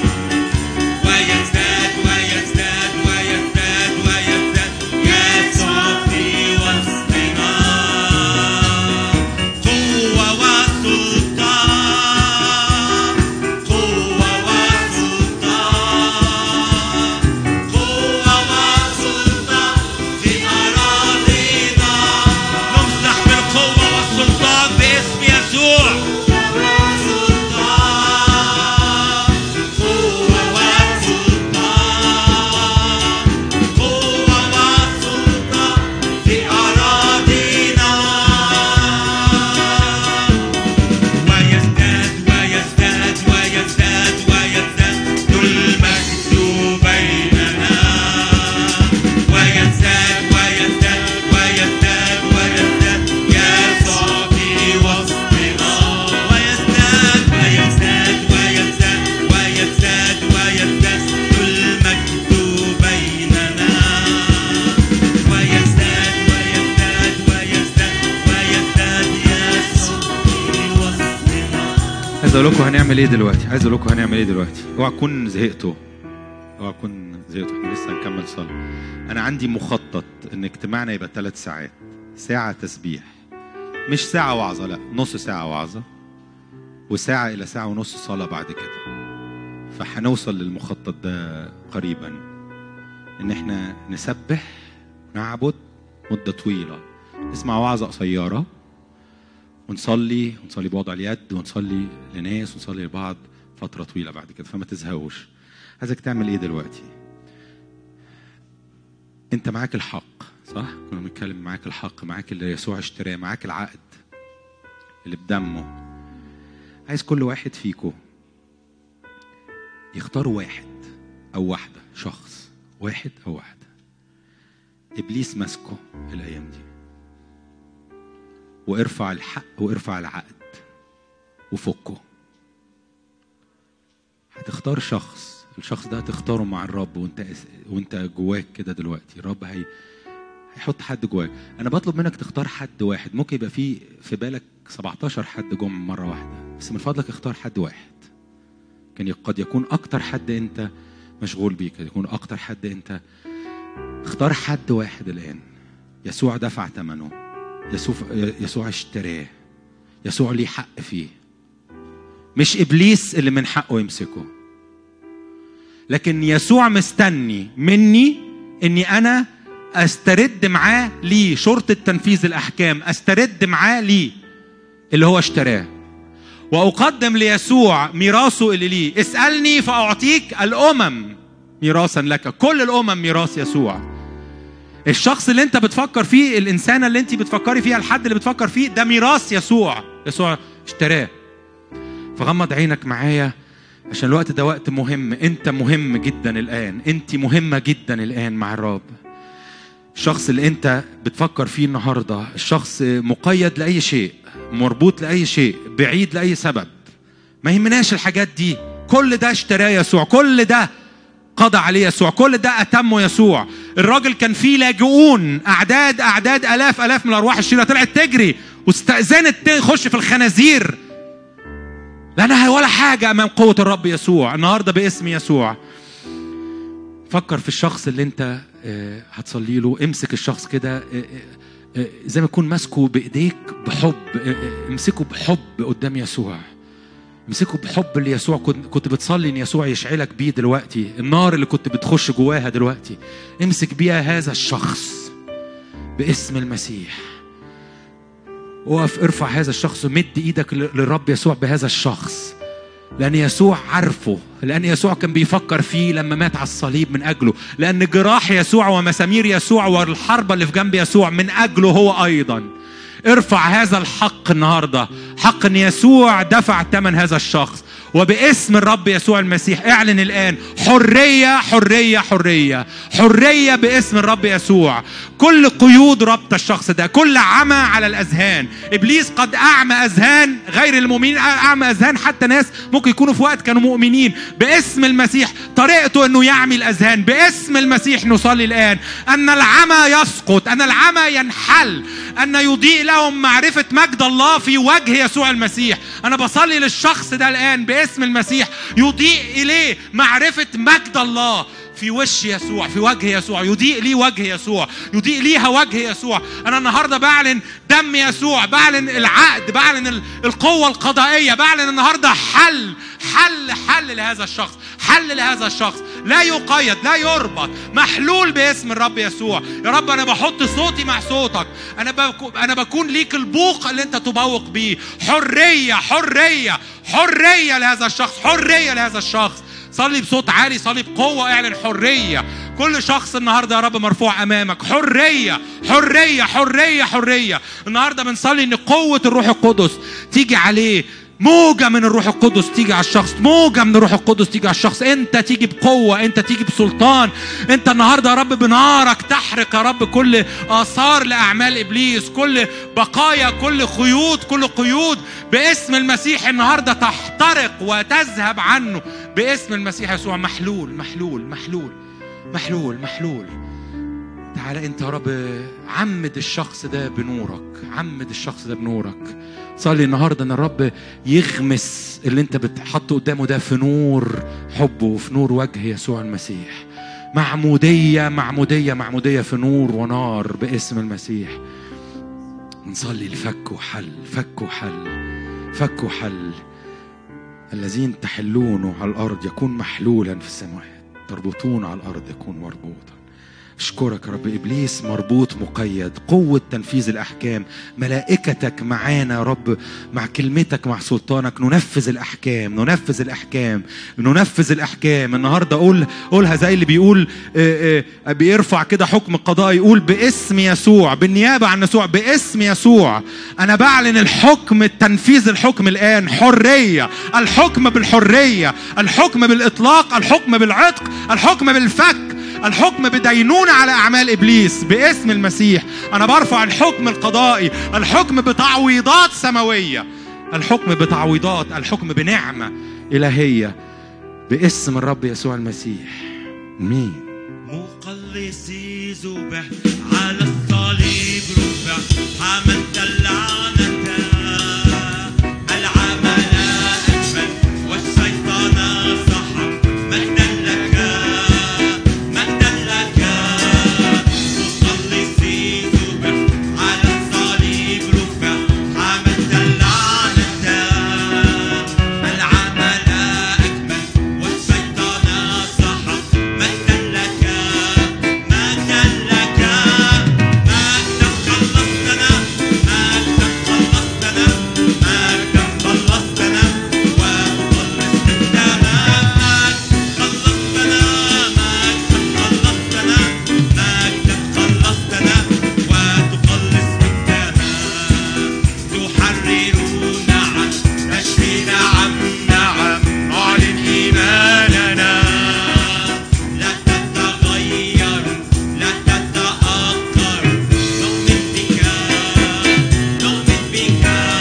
ويزداد ويزداد ويزداد ويزداد يسوع في وسطنا قوة وسلطان قوة وسلطان قوة وسلطان في أراضينا نمسح بالقوة والسلطان باسم يسوع سلطان قوة وسلطان قوة وسلطان في أراضينا ويزداد ويزداد ويزداد ويزداد المجد بيننا ويزداد ويزداد ويزداد ويزداد يسوع في وسطنا ويزداد ويزداد ويزداد ويزداد ويزداد المجد بيننا ويزداد ويزداد ويزداد ويزداد يسوع في وسطنا عايز اقول لكم هنعمل ايه دلوقتي عايز اقول لكم هنعمل ايه دلوقتي اوعى تكون زهقتوا اوعى تكون زهقتوا احنا لسه هنكمل صلاه انا عندي مخطط ان اجتماعنا يبقى ثلاث ساعات ساعه تسبيح مش ساعه وعظه لا نص ساعه وعظه وساعه الى ساعه ونص صلاه بعد كده فهنوصل للمخطط ده قريبا ان احنا نسبح ونعبد مده طويله نسمع وعظه قصيره ونصلي ونصلي بوضع اليد ونصلي لناس ونصلي لبعض فتره طويله بعد كده فما تزهقوش عايزك تعمل ايه دلوقتي انت معاك الحق صح كنا بنتكلم معاك الحق معاك اللي يسوع اشتراه معاك العقد اللي بدمه عايز كل واحد فيكم يختار واحد او واحده شخص واحد او واحده ابليس ماسكه الايام دي وارفع الحق وارفع العقد وفكه هتختار شخص الشخص ده هتختاره مع الرب وانت وانت جواك كده دلوقتي الرب هي هيحط حد جواك انا بطلب منك تختار حد واحد ممكن يبقى في في بالك 17 حد جم مره واحده بس من فضلك اختار حد واحد كان قد يكون اكتر حد انت مشغول بيه قد يكون اكتر حد انت اختار حد واحد الان يسوع دفع ثمنه يسوع يسوع اشتراه يسوع ليه حق فيه مش ابليس اللي من حقه يمسكه لكن يسوع مستني مني اني انا استرد معاه ليه شرطة تنفيذ الاحكام استرد معاه ليه اللي هو اشتراه واقدم ليسوع ميراثه اللي ليه اسالني فاعطيك الامم ميراثا لك كل الامم ميراث يسوع الشخص اللي انت بتفكر فيه الانسانه اللي انت بتفكري فيها الحد اللي بتفكر فيه ده ميراث يسوع يسوع اشتراه فغمض عينك معايا عشان الوقت ده وقت مهم انت مهم جدا الان انت مهمه جدا الان مع الرب الشخص اللي انت بتفكر فيه النهارده الشخص مقيد لاي شيء مربوط لاي شيء بعيد لاي سبب ما يهمناش الحاجات دي كل ده اشتراه يسوع كل ده قضى عليه يسوع كل ده أتمه يسوع الراجل كان فيه لاجئون أعداد أعداد ألاف ألاف من الأرواح الشريرة طلعت تجري واستأذنت تخش في الخنازير لأنها ولا حاجة أمام قوة الرب يسوع النهاردة باسم يسوع فكر في الشخص اللي انت آه، هتصلي له امسك الشخص كده آه، آه، آه، زي ما تكون ماسكه بايديك بحب آه، آه، امسكه بحب قدام يسوع امسكه بحب اللي يسوع كنت كنت بتصلي ان يسوع يشعلك بيه دلوقتي النار اللي كنت بتخش جواها دلوقتي امسك بيها هذا الشخص باسم المسيح وقف ارفع هذا الشخص ومد ايدك ل- للرب يسوع بهذا الشخص لأن يسوع عارفه لأن يسوع كان بيفكر فيه لما مات على الصليب من أجله لأن جراح يسوع ومسامير يسوع والحربة اللي في جنب يسوع من أجله هو أيضا ارفع هذا الحق النهاردة حق أن يسوع دفع ثمن هذا الشخص وباسم الرب يسوع المسيح اعلن الآن حرية حرية حرية حرية باسم الرب يسوع كل قيود ربط الشخص ده كل عمى على الأذهان إبليس قد أعمى أذهان غير المؤمنين أعمى أذهان حتى ناس ممكن يكونوا في وقت كانوا مؤمنين باسم المسيح طريقته أنه يعمي الأذهان باسم المسيح نصلي الآن أن العمى يسقط أن العمى ينحل أن يضيء لهم معرفة مجد الله في وجه يسوع المسيح أنا بصلي للشخص ده الآن باسم المسيح يضيء إليه معرفة مجد الله في وش يسوع في وجه يسوع يضيء لي وجه يسوع يضيء ليها وجه يسوع انا النهارده بعلن دم يسوع بعلن العقد بعلن ال- القوه القضائيه بعلن النهارده حل حل حل لهذا الشخص حل لهذا الشخص لا يقيد لا يربط محلول باسم الرب يسوع يا رب انا بحط صوتي مع صوتك انا بكون انا بكون ليك البوق اللي انت تبوق بيه حريه حريه حريه لهذا الشخص حريه لهذا الشخص صلي بصوت عالي صلي بقوة اعلن حرية كل شخص النهاردة يا رب مرفوع أمامك حرية حرية حرية حرية النهاردة بنصلي إن قوة الروح القدس تيجي عليه موجة من الروح القدس تيجي على الشخص موجة من الروح القدس تيجي على الشخص انت تيجي بقوة انت تيجي بسلطان انت النهاردة يا رب بنارك تحرق يا رب كل آثار لأعمال إبليس كل بقايا كل خيوط كل قيود باسم المسيح النهاردة تحترق وتذهب عنه باسم المسيح يسوع محلول محلول محلول محلول محلول تعالى انت يا رب عمد الشخص ده بنورك عمد الشخص ده بنورك صلي النهارده ان الرب يغمس اللي انت بتحطه قدامه ده في نور حبه وفي نور وجه يسوع المسيح معمودية معمودية معمودية في نور ونار باسم المسيح نصلي لفك وحل فك وحل فك وحل الذين تحلونه على الأرض يكون محلولا في السماوات تربطون على الأرض يكون مربوطا اشكرك يا رب ابليس مربوط مقيد قوه تنفيذ الاحكام ملائكتك معانا يا رب مع كلمتك مع سلطانك ننفذ الاحكام ننفذ الاحكام ننفذ الاحكام النهارده قول قولها زي اللي بيقول آه، آه، بيرفع كده حكم القضاء يقول باسم يسوع بالنيابه عن يسوع باسم يسوع انا بعلن الحكم تنفيذ الحكم الان حريه الحكم بالحريه الحكم بالاطلاق الحكم بالعتق الحكم بالفك الحكم بدينونة على أعمال إبليس باسم المسيح أنا برفع الحكم القضائي الحكم بتعويضات سماوية الحكم بتعويضات الحكم بنعمة إلهية باسم الرب يسوع المسيح مين مخلصي ذبح على الصليب رفع حملت اللعنة العمل أجمل والشيطان سحق مجدا لك مجدا لك مخلصي ذبح على الصليب رفع حملت اللعنة العمل أجمل والشيطان سحق مجدا لك مجدا لك مجدا خلصتنا مجدا خلصتنا مجدا خلصتنا ومخلص بالتمام خلصتنا مجدا خلصتنا مجدا خلصتنا وتخلص بالتمام تحرر نعم تشفي نعم نعم نعلن إيماننا لا تتغير لا تتأخر نؤمن بك نؤمن بك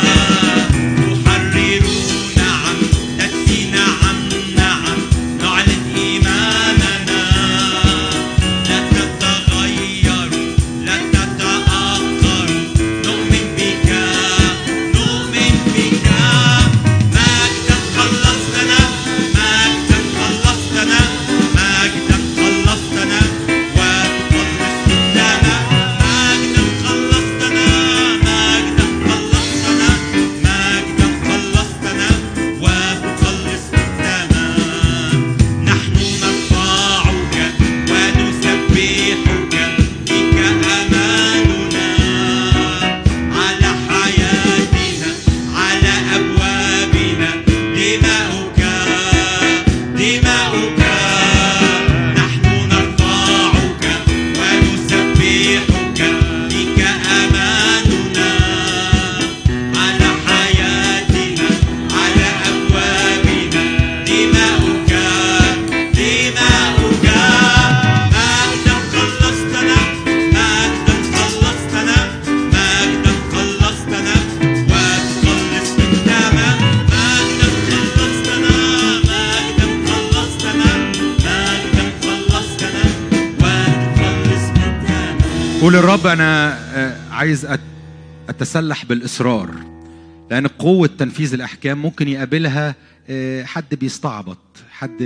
تحرر نعم تكفي نعم نعم نعلن إيماننا لا تتغير لا تتأخر نؤمن بك نؤمن بك مجدا خلصتنا مجدا خلصتنا مجدا خلصتنا وتخلص بالدماء مجدا خلصتنا مجدا خلصتنا مجدا خلصتنا وتخلص بالدماء نحن نرفعك ونسبحك بك أماننا على حياتنا على أبوابنا دماؤك دماؤك نحن نرفعك ونسبحك بك أماننا على حياتنا على أبوابنا دماؤك دماؤك مجدا خلصتنا مجدا خلصتنا مجدا خلصتنا وتخلص بالتمام مجدا خلصتنا مجدا خلصتنا مجدا خلصتنا وتخلص بالتمام قول الرب أنا آه، عايز أت- أتسلح بالإصرار لأن قوة تنفيذ الأحكام ممكن يقابلها آه، حد بيستعبط حد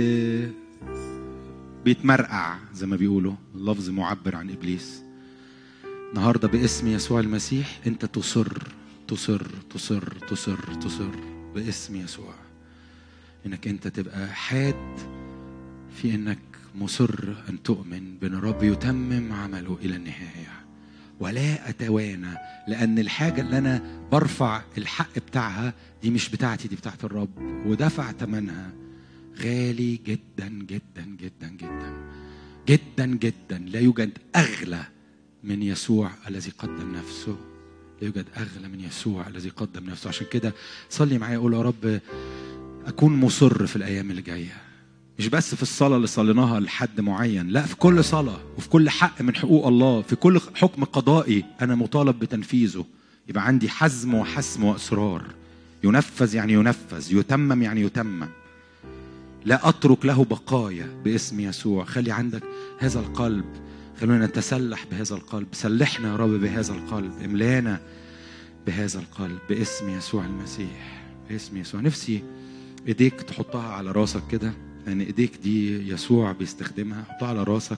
بيتمرقع زي ما بيقولوا لفظ معبر عن إبليس النهارده باسم يسوع المسيح أنت تصر تصر تصر تصر تصر باسم يسوع إنك أنت تبقى حاد في انك مصر ان تؤمن بان الرب يتمم عمله الى النهايه ولا اتوانى لان الحاجه اللي انا برفع الحق بتاعها دي مش بتاعتي دي بتاعت الرب ودفع ثمنها غالي جدا جدا جدا جدا جدا جدا لا يوجد اغلى من يسوع الذي قدم نفسه لا يوجد اغلى من يسوع الذي قدم نفسه عشان كده صلي معايا قول يا رب اكون مصر في الايام اللي جايه مش بس في الصلاه اللي صليناها لحد معين لا في كل صلاه وفي كل حق من حقوق الله في كل حكم قضائي انا مطالب بتنفيذه يبقى عندي حزم وحسم واصرار ينفذ يعني ينفذ يتمم يعني يتمم لا اترك له بقايا باسم يسوع خلي عندك هذا القلب خلونا نتسلح بهذا القلب سلحنا يا رب بهذا القلب املانا بهذا القلب باسم يسوع المسيح باسم يسوع نفسي ايديك تحطها على راسك كده لان ايديك دي يسوع بيستخدمها حطها على راسك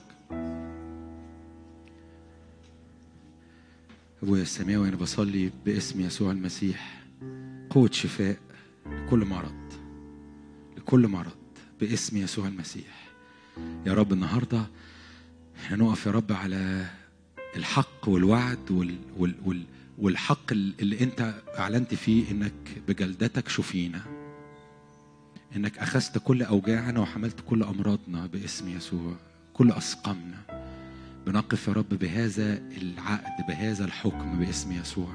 ابويا السماوي انا بصلي باسم يسوع المسيح قوة شفاء لكل مرض لكل مرض باسم يسوع المسيح يا رب النهارده احنا نقف يا رب على الحق والوعد وال وال وال والحق اللي انت اعلنت فيه انك بجلدتك شفينا انك اخذت كل اوجاعنا وحملت كل امراضنا باسم يسوع كل اسقامنا بنقف يا رب بهذا العقد بهذا الحكم باسم يسوع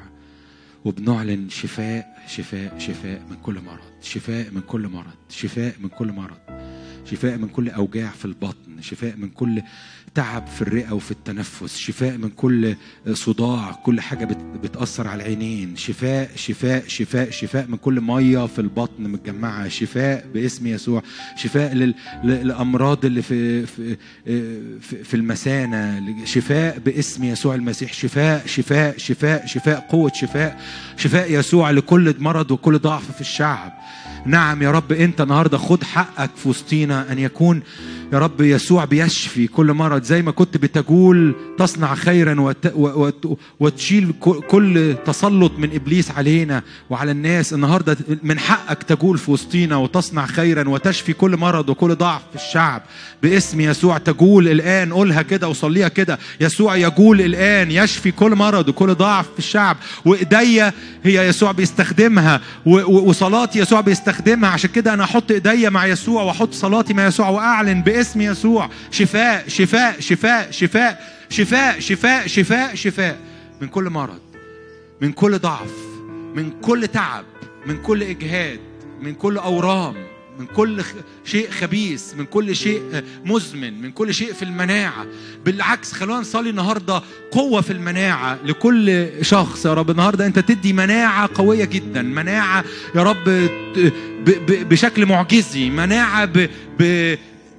وبنعلن شفاء شفاء شفاء من كل مرض شفاء من كل مرض شفاء من كل مرض شفاء من كل اوجاع في البطن شفاء من كل تعب في الرئه وفي التنفس شفاء من كل صداع كل حاجه بت- بتاثر على العينين شفاء شفاء شفاء شفاء من كل ميه في البطن متجمعه شفاء باسم يسوع شفاء لل- للامراض اللي في في في, في المثانه شفاء باسم يسوع المسيح شفاء شفاء شفاء شفاء قوه شفاء شفاء يسوع لكل مرض وكل ضعف في الشعب نعم يا رب انت النهارده خد حقك في وسطينا ان يكون يا رب يسوع بيشفي كل مرض زي ما كنت بتقول تصنع خيرا وت... و... وت... وتشيل ك- كل تسلط من ابليس علينا وعلى الناس النهارده من حقك تقول في وسطينا وتصنع خيرا وتشفي كل مرض وكل ضعف في الشعب باسم يسوع تقول الان قولها كده وصليها كده يسوع يقول الان يشفي كل مرض وكل ضعف في الشعب وايديا هي يسوع بيستخدمها و... و... وصلاتي يسوع بيستخدمها عشان كده انا احط ايديا مع يسوع واحط صلاتي مع يسوع واعلن باسم يسوع شفاء شفاء شفاء شفاء شفاء شفاء شفاء شفاء من كل مرض من كل ضعف من كل تعب من كل اجهاد من كل اورام من كل خ- شيء خبيث من كل شيء آه، مزمن من كل شيء في المناعه بالعكس خلونا نصلي النهارده قوه في المناعه لكل شخص يا رب النهارده انت تدي مناعه قويه جدا مناعه يا رب ت- ب- ب- بشكل معجزي مناعه ب, ب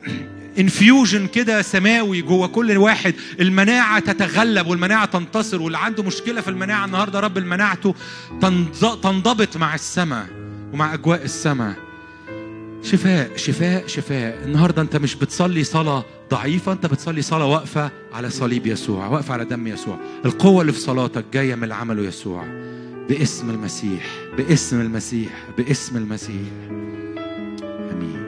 انفيوجن كده سماوي جوه كل واحد المناعه تتغلب والمناعه تنتصر واللي عنده مشكله في المناعه النهارده رب مناعته تنض- تنضبط مع السماء ومع اجواء السماء شفاء شفاء شفاء النهارده انت مش بتصلي صلاه ضعيفه انت بتصلي صلاه واقفه على صليب يسوع واقفه على دم يسوع القوه اللي في صلاتك جايه من اللي عمله يسوع باسم المسيح باسم المسيح باسم المسيح امين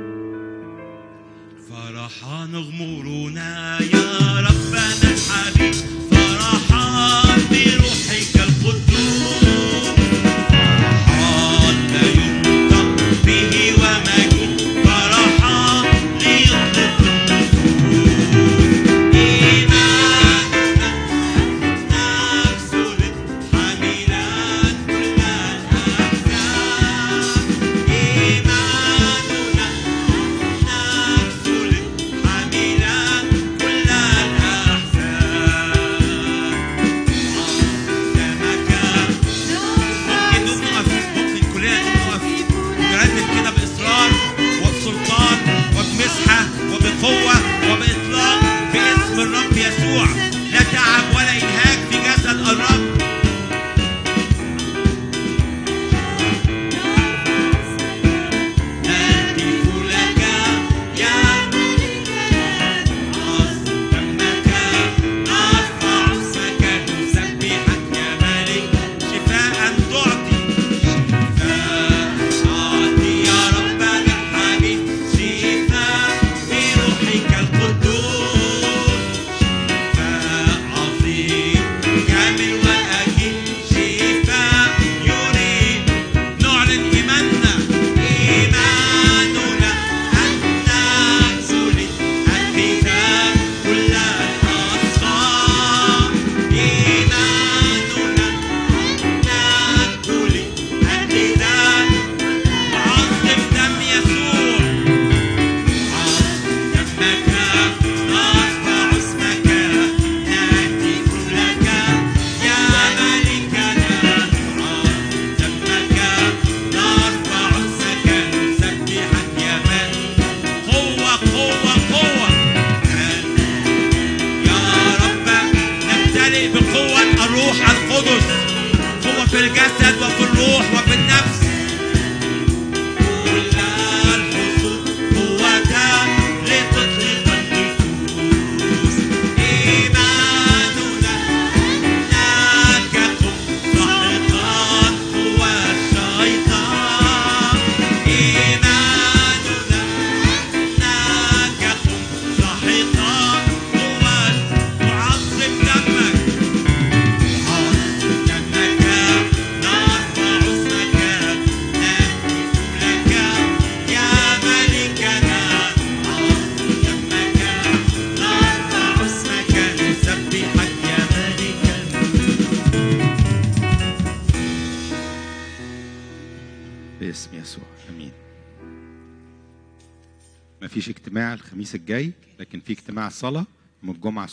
فرحان غمورنا يا ربنا الحبيب فرحان بروحك القدوس فرحان لا ينطق به ومجيد فرحان ليطلق النفوس إيماننا نكسر حاملا كل الأحزان إيماننا نكسر حاملا كل الأحزان قدامك ممكن نقف ممكن كلنا نقف ونرنم كده بإصرار وبسلطان وبمسحة وبقوة وبإطلاق باسم الرب يسوع لا تعب ولا إنهاك في جسد الرب نهتف لك يا دمك نرفع اسمك نسبحك يا ملك شفاء تعطي شفاء تعطي يا ربنا الحبيب شفاء بروحك القدوس شفاء عظيم كامل وأكيد شفاء يريد نعلن إيماننا إيماننا أنك ولد الكتاب كل الأصحاب إيماننا أنك ولد الكتاب وعظم دم يسوع دمك نرفع اسمك نهتف لك يا ملكنا دمك نرفع اسمك نسبحك يا من قوة قوة قوة يا رب نمتلئ بقوة الروح القدس قوة في الجسد وفي الروح وفي النفس كل الحصول قوة لتطلق النفوس إيماننا أنك قم ساحقا قوى الشيطان إيماننا أنك قم ساحقا قوى باسم يسوع امين مفيش اجتماع الخميس الجاي لكن في اجتماع صلاه من الجمعه